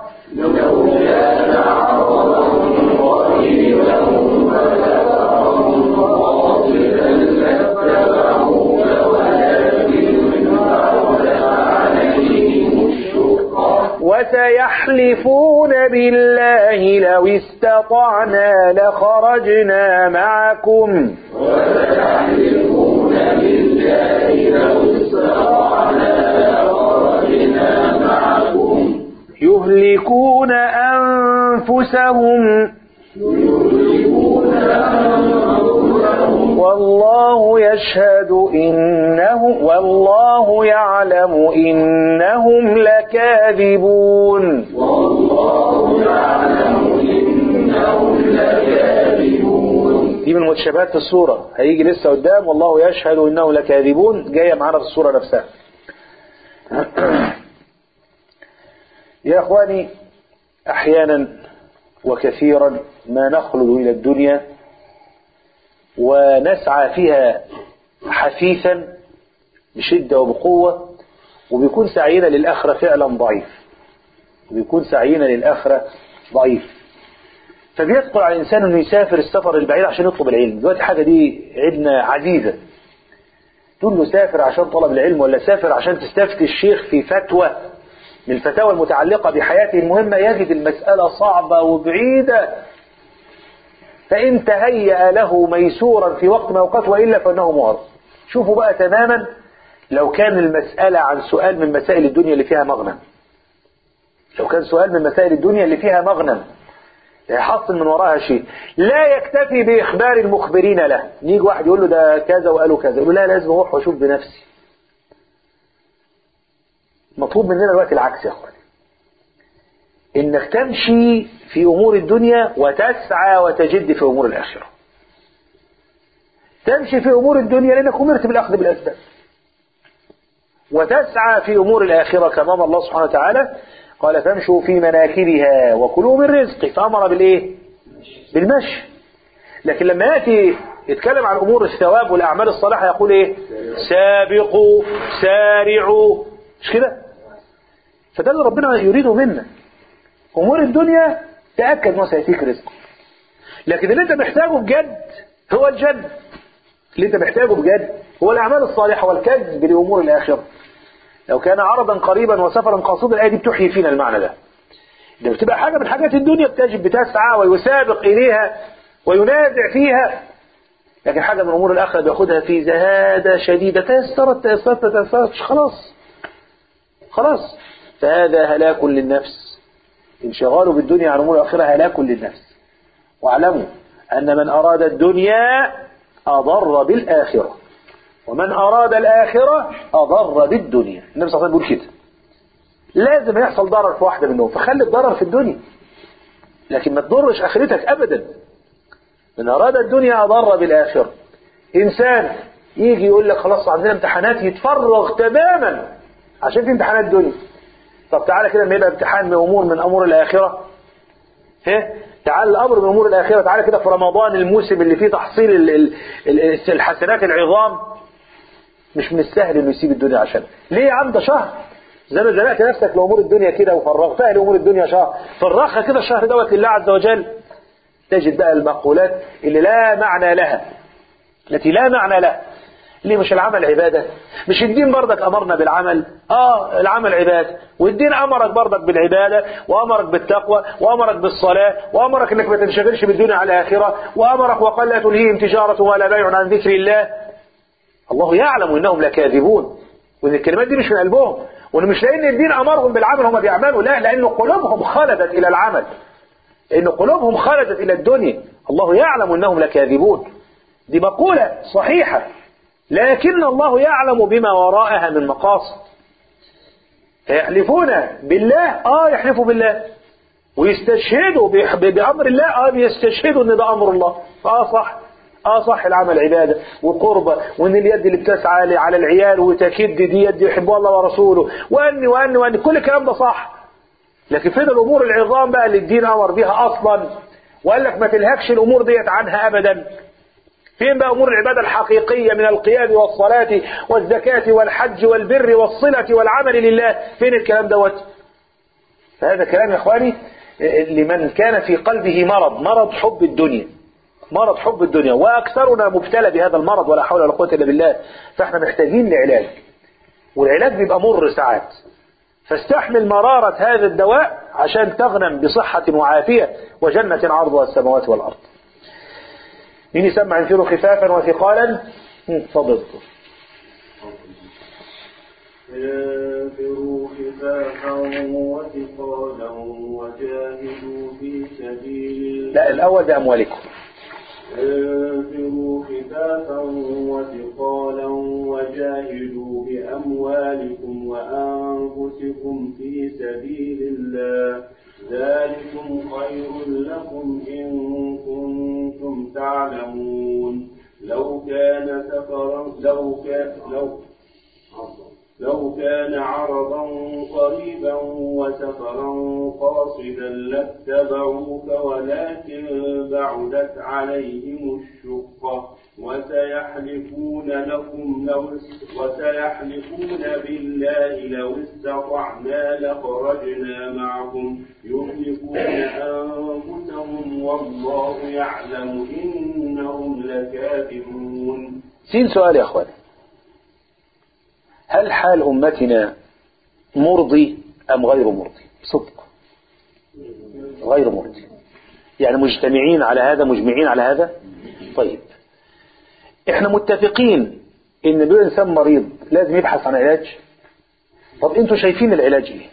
وسيحلفون بالله لو استطعنا لخرجنا معكم يهلكون أنفسهم يشهد إنهم والله يعلم إنهم لكاذبون دي من متشابهات الصورة هيجي لسه قدام والله يشهد إنهم لكاذبون جاية معانا في الصورة نفسها يا أخواني أحيانا وكثيرا ما نخلد إلى الدنيا ونسعى فيها حثيثا بشدة وبقوة وبيكون سعينا للآخرة فعلا ضعيف وبيكون سعينا للآخرة ضعيف فبيثقل على الإنسان أنه يسافر السفر البعيد عشان يطلب العلم دلوقتي حاجة دي عندنا عزيزة تقول له سافر عشان طلب العلم ولا سافر عشان تستفتي الشيخ في فتوى من الفتاوى المتعلقة بحياته المهمة يجد المسألة صعبة وبعيدة فإن تهيأ له ميسورا في وقت ما أوقات وإلا فإنه معرض شوفوا بقى تماما لو كان المسألة عن سؤال من مسائل الدنيا اللي فيها مغنم لو كان سؤال من مسائل الدنيا اللي فيها مغنم يحصل من وراها شيء لا يكتفي بإخبار المخبرين له يجي واحد يقول له ده كذا وقالوا كذا يقول له لا لازم أروح وأشوف بنفسي مطلوب مننا الوقت العكس يا أخواني إنك تمشي في أمور الدنيا وتسعى وتجد في أمور الآخرة تمشي في أمور الدنيا لأنك أمرت بالأخذ بالأسباب وتسعى في أمور الآخرة كما أمر الله سبحانه وتعالى قال فامشوا في مناكبها وكلوا من رزقي فأمر بالإيه بالمشي لكن لما يأتي يتكلم عن أمور الثواب والأعمال الصالحة يقول إيه سابقوا سارعوا مش كده فده اللي ربنا يريده منا أمور الدنيا تأكد ما سيأتيك رزق لكن اللي أنت محتاجه بجد هو الجد اللي أنت محتاجه بجد هو الأعمال الصالحة والكذب لأمور الآخرة لو كان عرضا قريبا وسفرا قاصدا الآية دي بتحيي فينا المعنى ده ده بتبقى حاجة من حاجات الدنيا بتجب بتسعى ويسابق إليها وينازع فيها لكن حاجة من أمور الآخرة بياخدها في زهادة شديدة تيسرت تيسرت تيسرت خلاص خلاص فهذا هلاك للنفس انشغاله بالدنيا عن أمور الآخرة هلاك للنفس واعلموا أن من أراد الدنيا أضر بالآخرة ومن أراد الآخرة أضر بالدنيا النبي صلى الله عليه وسلم بيقول كده لازم يحصل ضرر في واحدة منهم فخلي الضرر في الدنيا لكن ما تضرش آخرتك أبدا من أراد الدنيا أضر بالآخرة إنسان يجي يقول لك خلاص عندنا امتحانات يتفرغ تماما عشان في امتحانات دنيا طب تعالى كده لما يبقى امتحان من أمور من أمور الآخرة ها تعال الأمر من أمور الآخرة تعالى كده في رمضان الموسم اللي فيه تحصيل ال- ال- ال- الحسنات العظام مش من السهل انه يسيب الدنيا عشان ليه يا عم ده شهر زي ما زنقت نفسك لامور الدنيا كده وفرغتها لامور الدنيا شهر فرغها كده الشهر دوت لله عز وجل تجد بقى المقولات اللي لا معنى لها التي لا معنى لها ليه مش العمل عبادة مش الدين برضك أمرنا بالعمل آه العمل عبادة والدين أمرك برضك بالعبادة وأمرك بالتقوى وأمرك بالصلاة وأمرك أنك ما تنشغلش بالدنيا على الآخرة وأمرك وقال لا تلهيهم تجارة ولا بيع عن ذكر الله الله يعلم انهم لكاذبون وان الكلمات دي مش من قلبهم وان مش لان الدين امرهم بالعمل هم بيعملوا لا لان قلوبهم خلدت الى العمل لان قلوبهم خلدت الى الدنيا الله يعلم انهم لكاذبون دي مقولة صحيحة لكن الله يعلم بما وراءها من مقاصد يحلفون بالله اه يحلفوا بالله ويستشهدوا بح- بأمر الله اه بيستشهدوا ان ده امر الله اه صح اه صح العمل عبادة وقربة وان اليد اللي بتسعى على العيال وتكد دي يد يحبها الله ورسوله وان وان وان كل الكلام ده صح لكن فين الامور العظام بقى اللي الدين امر بيها اصلا وقال لك ما تلهكش الامور ديت عنها ابدا فين بقى امور العباده الحقيقيه من القيام والصلاه والزكاه والحج والبر والصله والعمل لله فين الكلام دوت فهذا كلام يا اخواني لمن كان في قلبه مرض مرض حب الدنيا مرض حب الدنيا واكثرنا مبتلى بهذا المرض ولا حول ولا قوه الا بالله فاحنا محتاجين لعلاج والعلاج بيبقى مر ساعات فاستحمل مرارة هذا الدواء عشان تغنم بصحة وعافية وجنة عرضها السماوات والأرض مين يسمع ينفروا خفافا وثقالا هم، تفضل انفروا خفافا وثقالا وجاهدوا في سبيل لا الأول بأموالكم انفروا خفافا وثقالا يعلمون لو كان سفرا لو كان لو لو كان عرضا قريبا وسفرا قاصدا لاتبعوك ولكن بعدت عليهم الشقة وسيحلفون لكم لو وسيحلفون بالله لو استطعنا لخرجنا معكم يهلكون أنفسهم والله يعلم إنهم لكاذبون سين سؤال يا أخوان هل حال أمتنا مرضي أم غير مرضي صدق غير مرضي يعني مجتمعين على هذا مجمعين على هذا طيب احنا متفقين ان بيقول انسان مريض لازم يبحث عن علاج طب انتوا شايفين العلاج ايه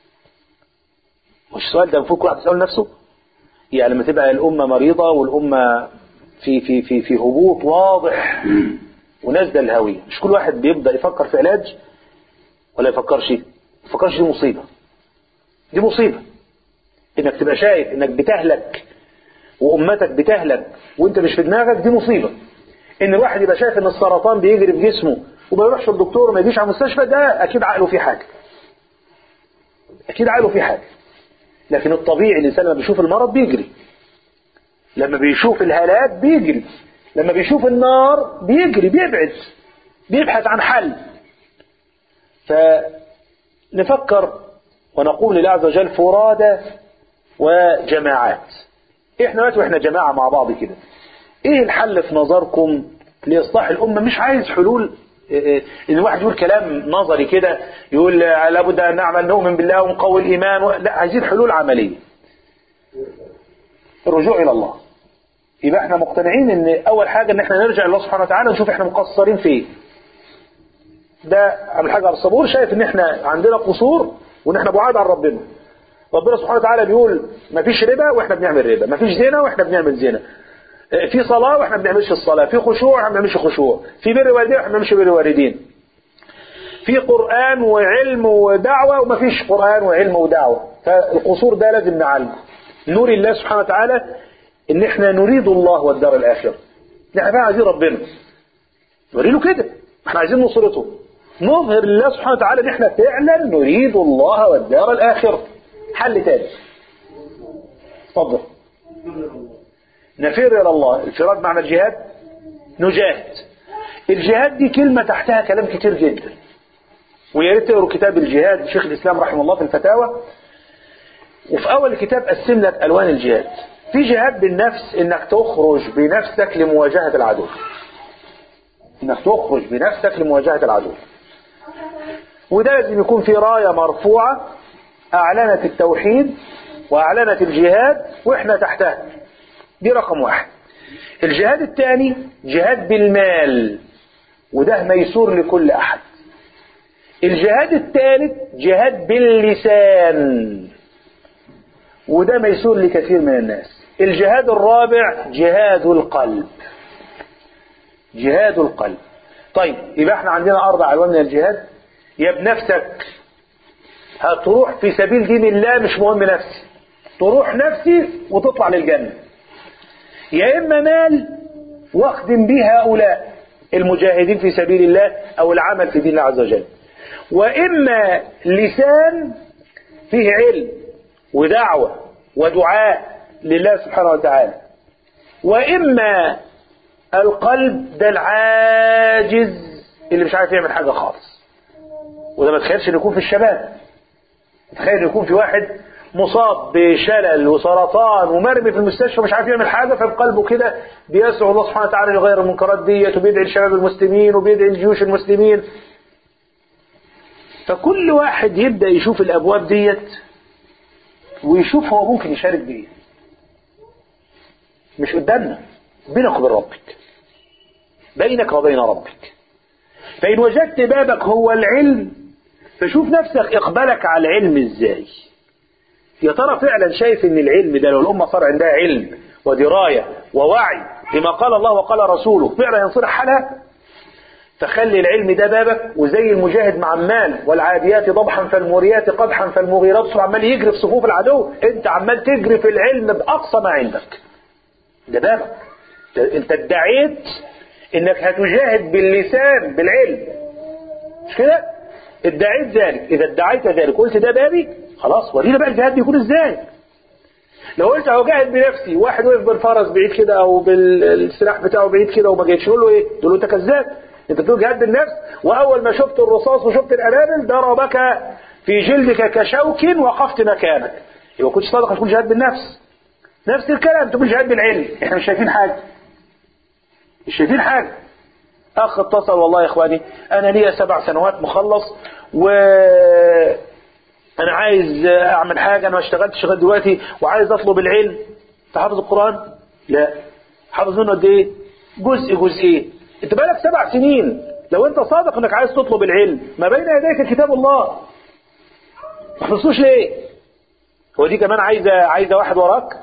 مش السؤال ده المفروض كل واحد يسأل نفسه يعني لما تبقى الأمة مريضة والأمة في في في في هبوط واضح ونازله الهوية مش كل واحد بيبدأ يفكر في علاج ولا يفكرش ما يفكرش دي مصيبة دي مصيبة انك تبقى شايف انك بتهلك وامتك بتهلك وانت مش في دماغك دي مصيبة ان الواحد يبقى شايف ان السرطان بيجري في جسمه وما يروحش الدكتور وما يجيش على المستشفى ده اكيد عقله فيه حاجة اكيد عقله فيه حاجة لكن الطبيعي الانسان لما بيشوف المرض بيجري لما بيشوف الهلاك بيجري لما بيشوف النار بيجري بيبعد بيبحث عن حل فنفكر ونقول لله عز وجل فرادى وجماعات احنا دلوقتي واحنا جماعة مع بعض كده ايه الحل في نظركم لاصلاح الامة مش عايز حلول ان الواحد يقول كلام نظري كده يقول لابد ان نعمل نؤمن بالله ونقوي الايمان و... لا عايزين حلول عمليه الرجوع الى الله يبقى احنا مقتنعين ان اول حاجه ان احنا نرجع لله سبحانه وتعالى ونشوف احنا مقصرين في ايه ده عبد الحاج عبد الصبور شايف ان احنا عندنا قصور وان احنا بعاد عن ربنا ربنا سبحانه وتعالى بيقول مفيش ربا واحنا بنعمل ربا مفيش زنا واحنا بنعمل زنا في صلاة واحنا ما بنعملش الصلاة في خشوع واحنا ما بنعملش خشوع في بر والدين واحنا ما بنعملش بر والدين في قرآن وعلم ودعوة وما فيش قرآن وعلم ودعوة فالقصور ده لازم نعالجه نور الله سبحانه وتعالى ان احنا نريد الله والدار الاخرة احنا بقى عايزين ربنا نوري له كده احنا عايزين نصرته نظهر لله سبحانه وتعالى ان احنا فعلا نريد الله والدار الاخرة حل تاني اتفضل نفر إلى الله الفرار معنى الجهاد نجاهد الجهاد دي كلمة تحتها كلام كتير جدا ويا ريت تقروا كتاب الجهاد شيخ الإسلام رحمه الله في الفتاوى وفي أول الكتاب قسم لك ألوان الجهاد في جهاد بالنفس إنك تخرج بنفسك لمواجهة العدو إنك تخرج بنفسك لمواجهة العدو وده لازم يكون في راية مرفوعة أعلنت التوحيد وأعلنت الجهاد وإحنا تحتها دي رقم واحد الجهاد الثاني جهاد بالمال وده ميسور لكل أحد الجهاد الثالث جهاد باللسان وده ميسور لكثير من الناس الجهاد الرابع جهاد القلب جهاد القلب طيب يبقى احنا عندنا أربع ألوان من الجهاد يا بنفسك هتروح في سبيل دين الله مش مهم نفسي تروح نفسي وتطلع للجنة يا إما مال واخدم به هؤلاء المجاهدين في سبيل الله أو العمل في دين الله عز وجل وإما لسان فيه علم ودعوة ودعاء لله سبحانه وتعالى وإما القلب ده العاجز اللي مش عارف يعمل حاجة خالص وده ما تخيلش انه يكون في الشباب تخيل انه يكون في واحد مصاب بشلل وسرطان ومرمي في المستشفى مش عارف يعمل حاجه ففي قلبه كده بيسعى الله سبحانه وتعالى يغير المنكرات ديت وبيدعي لشباب المسلمين وبيدعي لجيوش المسلمين فكل واحد يبدا يشوف الابواب ديت ويشوف هو ممكن يشارك بايه مش قدامنا بينك وبين ربك بينك وبين ربك فإن وجدت بابك هو العلم فشوف نفسك إقبالك على العلم إزاي يا ترى فعلا شايف ان العلم ده لو الامه صار عندها علم ودرايه ووعي بما قال الله وقال رسوله فعلا ينصلح حالها فخلي العلم ده بابك وزي المجاهد مع المال والعاديات ضبحا فالموريات قدحا فالمغيرات صار عمال يجري في صفوف العدو انت عمال تجري في العلم باقصى ما عندك ده بابك انت ادعيت انك هتجاهد باللسان بالعلم مش كده ادعيت ذلك اذا ادعيت ذلك قلت ده بابي خلاص ورينا بقى الجهاد بيكون ازاي لو قلت هجاهد بنفسي واحد وقف بالفرس بعيد كده او بالسلاح بتاعه بعيد كده وما جيتش تقول له ايه تقول له انت كذاب انت بتقول جهاد بالنفس واول ما شفت الرصاص وشفت الانابل ضربك في جلدك كشوك وقفت مكانك يبقى كنت صادق هتكون جهاد بالنفس نفس الكلام تقول جهاد بالعلم احنا مش شايفين حاجه مش شايفين حاجه اخ اتصل والله يا اخواني انا ليا سبع سنوات مخلص و انا عايز اعمل حاجه انا ما اشتغلتش لغايه دلوقتي وعايز اطلب العلم انت حافظ القران لا حافظ منه قد ايه جزء جزئين انت بقالك سبع سنين لو انت صادق انك عايز تطلب العلم ما بين يديك كتاب الله ما حفظتوش ليه هو دي كمان عايزه عايزه واحد وراك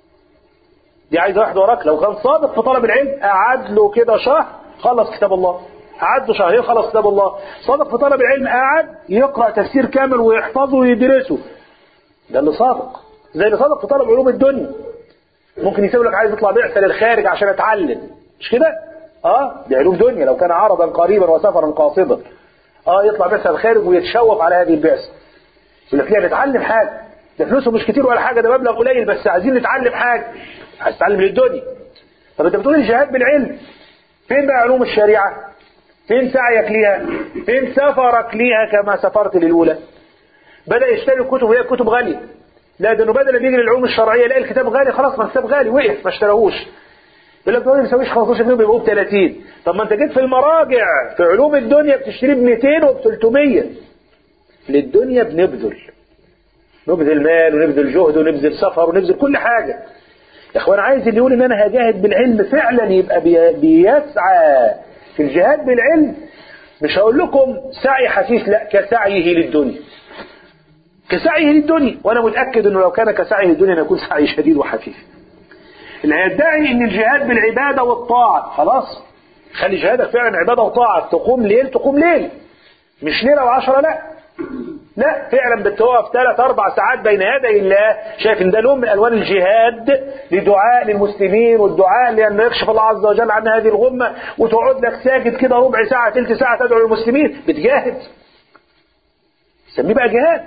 دي عايزه واحد وراك لو كان صادق في طلب العلم قعد له كده شهر خلص كتاب الله قعد له شهرين خلص كتاب الله صادق في طلب العلم قعد يقرا تفسير كامل ويحفظه ويدرسه ده اللي صادق زي اللي صادق في طلب علوم الدنيا ممكن يسيب لك عايز يطلع بعثه للخارج عشان اتعلم مش كده اه دي علوم دنيا لو كان عرضا قريبا وسفرا قاصدا اه يطلع بعثه للخارج ويتشوف على هذه البعثه يقول لك لا نتعلم حاجه ده فلوسه مش كتير ولا حاجه ده مبلغ قليل بس عايزين نتعلم حاجه عايز تتعلم للدنيا طب انت بتقول الجهاد بالعلم فين بقى علوم الشريعه فين سعيك ليها فين سفرك ليها كما سافرت للاولى بدا يشتري الكتب وهي كتب غاليه لا ده انه بدل ما يجي للعلوم الشرعيه يلاقي الكتاب غالي خلاص ما الكتاب غالي وقف ما اشتراهوش يقول لك ده ما بيساويش 15 جنيه بيبقوا ب 30 طب ما انت جيت في المراجع في علوم الدنيا بتشتري ب 200 وب 300 للدنيا بنبذل نبذل مال ونبذل جهد ونبذل سفر ونبذل كل حاجه يا اخوان عايز اللي يقول ان انا هجاهد بالعلم فعلا يبقى بي- بيسعى في الجهاد بالعلم مش هقول لكم سعي حثيث لا كسعيه للدنيا كسعيه للدنيا وانا متاكد انه لو كان كسعيه للدنيا يكون سعي شديد وحثيث اللي هيدعي ان الجهاد بالعباده والطاعه خلاص خلي جهادك فعلا عباده وطاعه تقوم ليل تقوم ليل مش ليله وعشرة لا لا فعلا بتقف ثلاث اربع ساعات بين يدي الله شايف ان ده لون من الوان الجهاد لدعاء للمسلمين والدعاء لان يكشف الله عز وجل عن هذه الغمه وتقعد لك ساجد كده ربع ساعه ثلث ساعه تدعو للمسلمين بتجاهد سميه بقى جهاد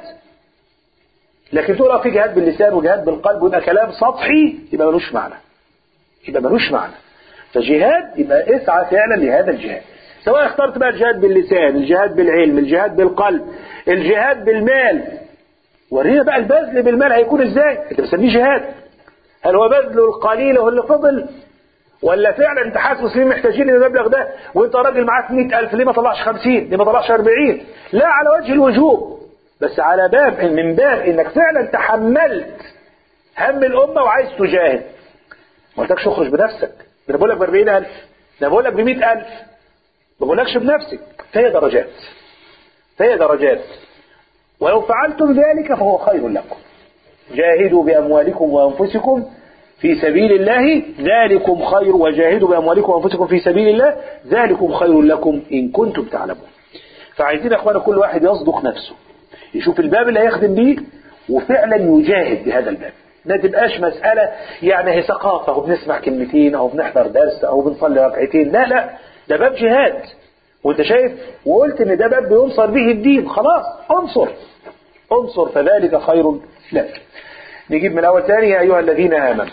لكن تقول في جهاد باللسان وجهاد بالقلب ويبقى كلام سطحي يبقى ملوش معنى يبقى ملوش معنى فجهاد يبقى اسعى فعلا لهذا الجهاد سواء اخترت بقى الجهاد باللسان الجهاد بالعلم الجهاد بالقلب الجهاد بالمال ورينا بقى البذل بالمال هيكون ازاي انت بتسميه جهاد هل هو بذل القليل هو اللي فضل ولا فعلا انت حاسس المسلمين محتاجين المبلغ ده وانت راجل معاك 100000 ليه ما طلعش 50 ليه ما طلعش 40 لا على وجه الوجوب بس على باب من باب انك فعلا تحملت هم الامه وعايز تجاهد ما قلتلكش اخرج بنفسك ده انا بقول لك ب 40000 ده انا بقول لك ب 100000 ما بقولكش بنفسك فهي درجات فهي درجات ولو فعلتم ذلك فهو خير لكم جاهدوا بأموالكم وأنفسكم في سبيل الله ذلكم خير وجاهدوا بأموالكم وأنفسكم في سبيل الله ذلكم خير لكم إن كنتم تعلمون فعايزين يا أخوانا كل واحد يصدق نفسه يشوف الباب اللي هيخدم بيه وفعلا يجاهد بهذا الباب ما تبقاش مسألة يعني هي ثقافة أو بنسمع كلمتين أو بنحضر درس أو بنصلي ركعتين لا لا ده باب جهاد وانت شايف وقلت ان ده باب بينصر به الدين خلاص انصر انصر فذلك خير لك نجيب من الاول ثاني يا ايها الذين امنوا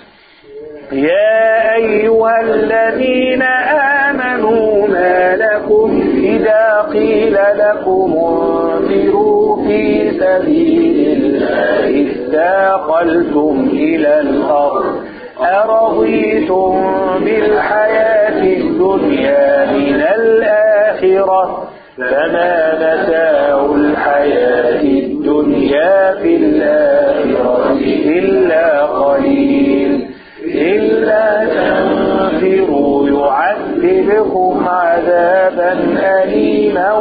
يا ايها الذين امنوا ما لكم اذا قيل لكم انفروا في سبيل الله اثاقلتم الى الارض أرضيتم بالحياة الدنيا من الآخرة فما متاع الحياة الدنيا في الآخرة إلا قليل إلا تنفروا يعذبكم عذابا أليما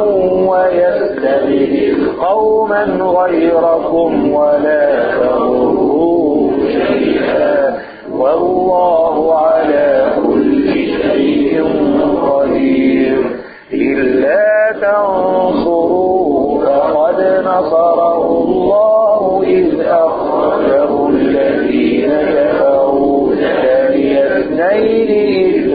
ويستبدل قوما غيركم ولا تضروه شيئا والله على كل شيء قدير إلا تنصروه فقد نصره الله إذ أخرجه الذين كفروا ثاني اثنين إذ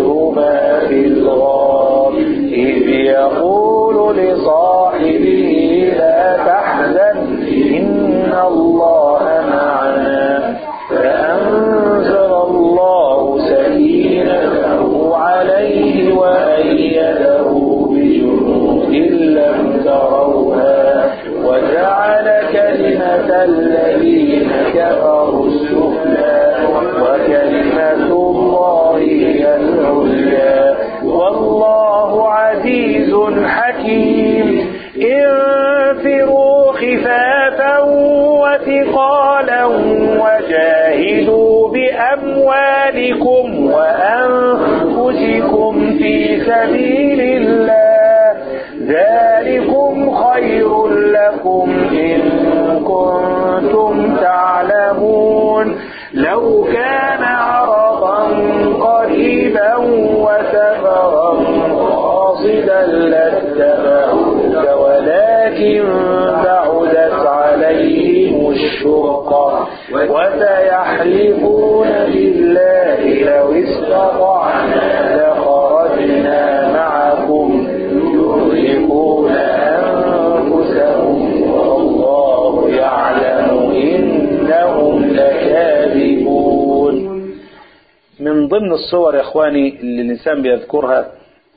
وجاهدوا بأموالكم وأنفسكم في سبيل الله ذلكم خير لكم إن كنتم تعلمون لو كان عرضا قريبا وسفرا قاصدا لاتبعوك ولكن بعدت عليهم الشقة وسيحلفون بالله لو استطعنا لخرجنا معكم يهلكون أنفسهم والله يعلم إنهم لكاذبون من ضمن الصور يا إخواني اللي الإنسان بيذكرها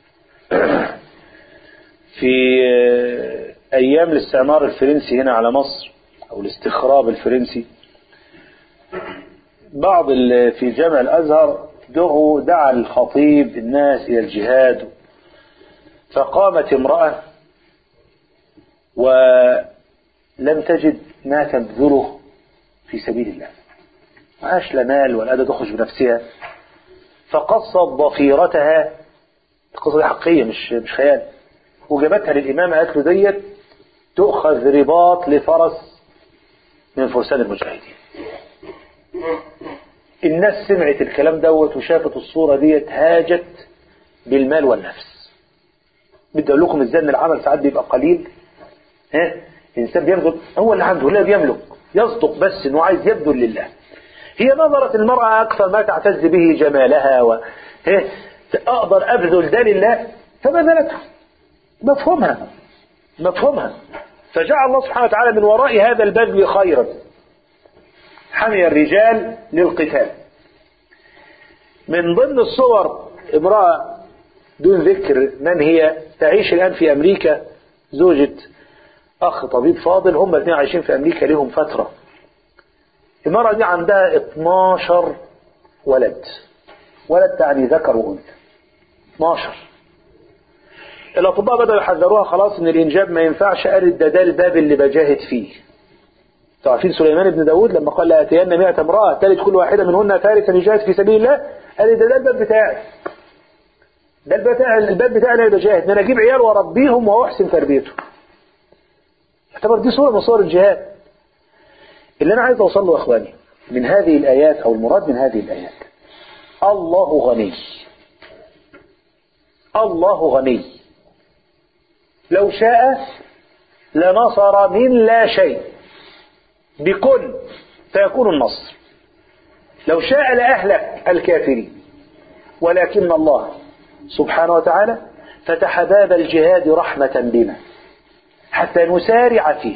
في أيام الاستعمار الفرنسي هنا على مصر أو الاستخراب الفرنسي بعض ال- في جامع الأزهر دعوا دعا الخطيب الناس إلى الجهاد فقامت امرأة ولم تجد ما تبذله في سبيل الله معاش لا مال ولا قادرة تخرج بنفسها فقصت ضفيرتها القصة دي حقيقية مش مش خيال وجابتها للإمام قالت له ديت تؤخذ رباط لفرس من فرسان المجاهدين الناس سمعت الكلام دوت وشافت الصورة ديت هاجت بالمال والنفس بدي اقول لكم ازاي ان العمل ساعات بيبقى قليل ها الانسان بيبذل هو اللي عنده لا بيملك يصدق بس انه عايز يبذل لله هي نظرت المرأة أكثر ما تعتز به جمالها و ها، أقدر أبذل ده لله فبذلته مفهومها مفهومها فجعل الله سبحانه وتعالى من وراء هذا البذل خيرا حمي الرجال للقتال من ضمن الصور امرأة دون ذكر من هي تعيش الآن في أمريكا زوجة أخ طبيب فاضل هم الاثنين عايشين في أمريكا لهم فترة المرأة دي عندها 12 ولد ولد تعني ذكر وأنثى 12 الأطباء بدأوا يحذروها خلاص إن الإنجاب ما ينفعش قالت ده ده الباب اللي بجاهد فيه تعرفين سليمان بن داود لما قال لأتين مئة امرأة تلد كل واحدة منهن فارسا يجاهد في سبيل الله قال ده ده الباب بتاعي ده الباب بتاعي الباب بتاعي اللي بجاهد ان انا اجيب عيال واربيهم واحسن تربيتهم يعتبر دي صورة من صور الجهاد اللي انا عايز اوصل له يا اخواني من هذه الايات او المراد من هذه الايات الله غني الله غني لو شاء لنصر من لا شيء بكل فيكون النصر لو شاء لأهلك الكافرين ولكن الله سبحانه وتعالى فتح باب الجهاد رحمة بنا حتى نسارع فيه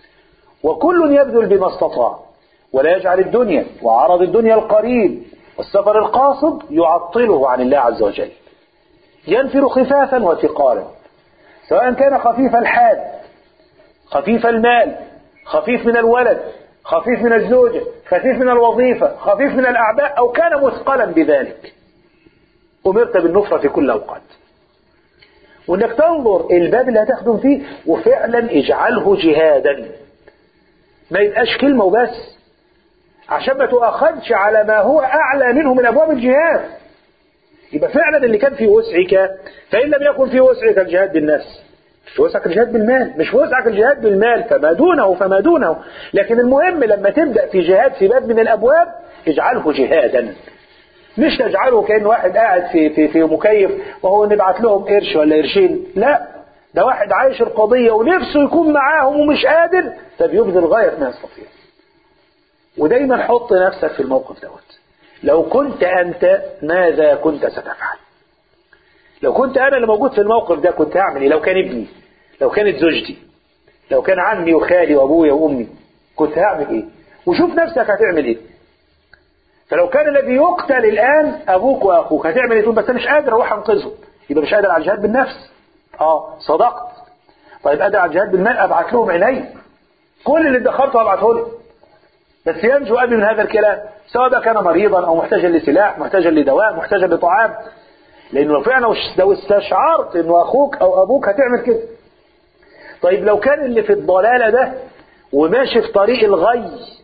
وكل يبذل بما استطاع ولا يجعل الدنيا وعرض الدنيا القريب والسفر القاصد يعطله عن الله عز وجل ينفر خفافا وثقالا سواء كان خفيف الحال خفيف المال خفيف من الولد خفيف من الزوجة خفيف من الوظيفة خفيف من الأعباء أو كان مثقلا بذلك أمرت بالنصرة في كل أوقات وإنك تنظر الباب اللي هتخدم فيه وفعلا اجعله جهادا ما يبقاش كلمة وبس عشان ما تؤخذش على ما هو أعلى منه من أبواب الجهاد يبقى فعلا اللي كان في وسعك فإن لم يكن في وسعك الجهاد بالنفس مش في وسعك الجهاد بالمال مش في وسعك الجهاد بالمال فما دونه فما دونه لكن المهم لما تبدأ في جهاد في باب من الأبواب اجعله جهادا مش تجعله كأن واحد قاعد في في في مكيف وهو نبعت لهم قرش ولا قرشين لا ده واحد عايش القضية ونفسه يكون معاهم ومش قادر فبيبذل غاية ما يستطيع ودايما حط نفسك في الموقف دوت لو كنت أنت ماذا كنت ستفعل لو كنت أنا اللي موجود في الموقف ده كنت هعمل إيه لو كان ابني لو كانت زوجتي لو كان عمي وخالي وأبويا وأمي كنت هعمل إيه وشوف نفسك هتعمل إيه فلو كان الذي يقتل الآن أبوك وأخوك هتعمل إيه تقول بس أنا مش قادر أروح أنقذه يبقى مش قادر على الجهاد بالنفس آه صدقت طيب قادر على الجهاد بالمال أبعت لهم عيني كل اللي ادخرته أبعته لهم بس ينجو أبي من هذا الكلام سواء بقى كان مريضا أو محتاجا لسلاح محتاجا لدواء محتاجا لطعام لأنه لو فعلا لو استشعرت أنه أخوك أو أبوك هتعمل كده طيب لو كان اللي في الضلالة ده وماشي في طريق الغي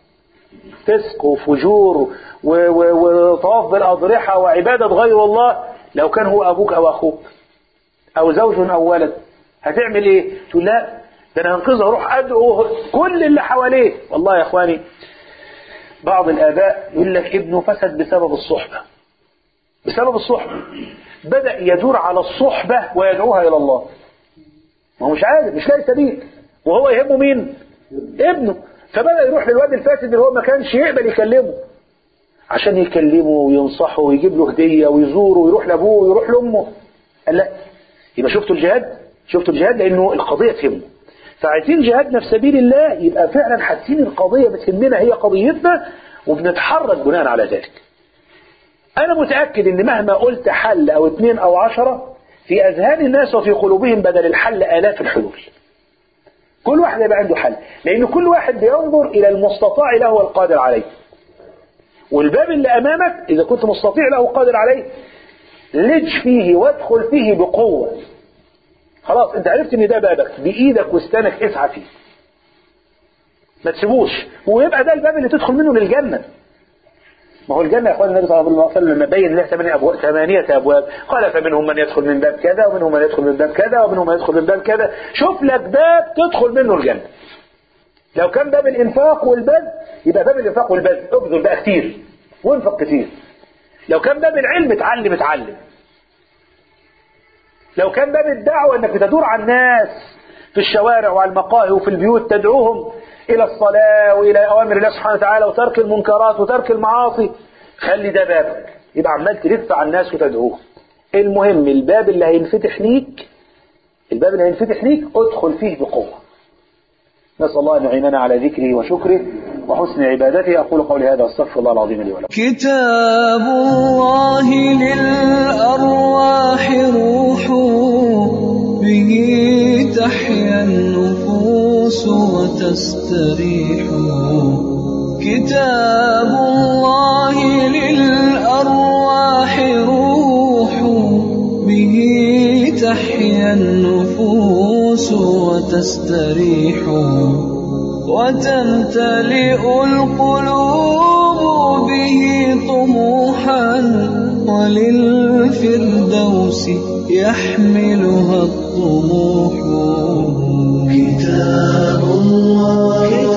فسق وفجور و- و- وطواف بالأضرحة وعبادة غير الله لو كان هو أبوك أو أخوك أو زوج أو ولد هتعمل إيه؟ تقول لا ده أنا هنقذه أروح أدعو كل اللي حواليه والله يا إخواني بعض الآباء يقول لك ابنه فسد بسبب الصحبة بسبب الصحبة بدأ يدور على الصحبة ويدعوها إلى الله ما هو مش عارف مش لاقي سبيل وهو يهمه مين ابنه فبدأ يروح للواد الفاسد اللي هو ما كانش يقبل يكلمه عشان يكلمه وينصحه ويجيب له هدية ويزوره ويروح لأبوه ويروح لأمه قال لا يبقى شفتوا الجهاد شفتوا الجهاد لأنه القضية تهمه فعايزين جهادنا في سبيل الله يبقى فعلا حاسين القضية بتهمنا هي قضيتنا وبنتحرك بناء على ذلك أنا متأكد إن مهما قلت حل أو اتنين أو عشرة في أذهان الناس وفي قلوبهم بدل الحل آلاف الحلول كل واحد يبقى عنده حل لأن كل واحد بينظر إلى المستطاع له والقادر عليه والباب اللي أمامك إذا كنت مستطيع له وقادر عليه لج فيه وادخل فيه بقوة خلاص انت عرفت ان ده بابك بإيدك واسنانك اسعى فيه ما تسيبوش ويبقى ده الباب اللي تدخل منه للجنة ما هو الجنة يا اخوان النبي صلى الله عليه وسلم لما بين لها ثمانية أبواب ثمانية أبواب قال فمنهم من يدخل من باب كذا ومنهم من يدخل من باب كذا ومنهم من يدخل من باب كذا شوف لك باب تدخل منه الجنة لو كان باب الإنفاق والبذل يبقى باب الإنفاق والبذل ابذل بقى كتير وانفق كتير لو كان باب العلم اتعلم اتعلم لو كان باب الدعوة انك بتدور على الناس في الشوارع وعلى المقاهي وفي البيوت تدعوهم إلى الصلاة وإلى أوامر الله سبحانه وتعالى وترك المنكرات وترك المعاصي خلي ده بابك يبقى عمال تلف على الناس وتدعوهم المهم الباب اللي هينفتح ليك الباب اللي هينفتح ليك ادخل فيه بقوة نسأل الله أن يعيننا على ذكره وشكره وحسن عبادته أقول قولي هذا واستغفر الله العظيم لي ولكم كتاب الله للأرواح روح به تحيا النفوس وتستريح كتاب الله للأرواح روح به تحيا النفوس وتستريح وتمتلئ القلوب به طموحا وللفردوس يحملها الطموح كتاب الله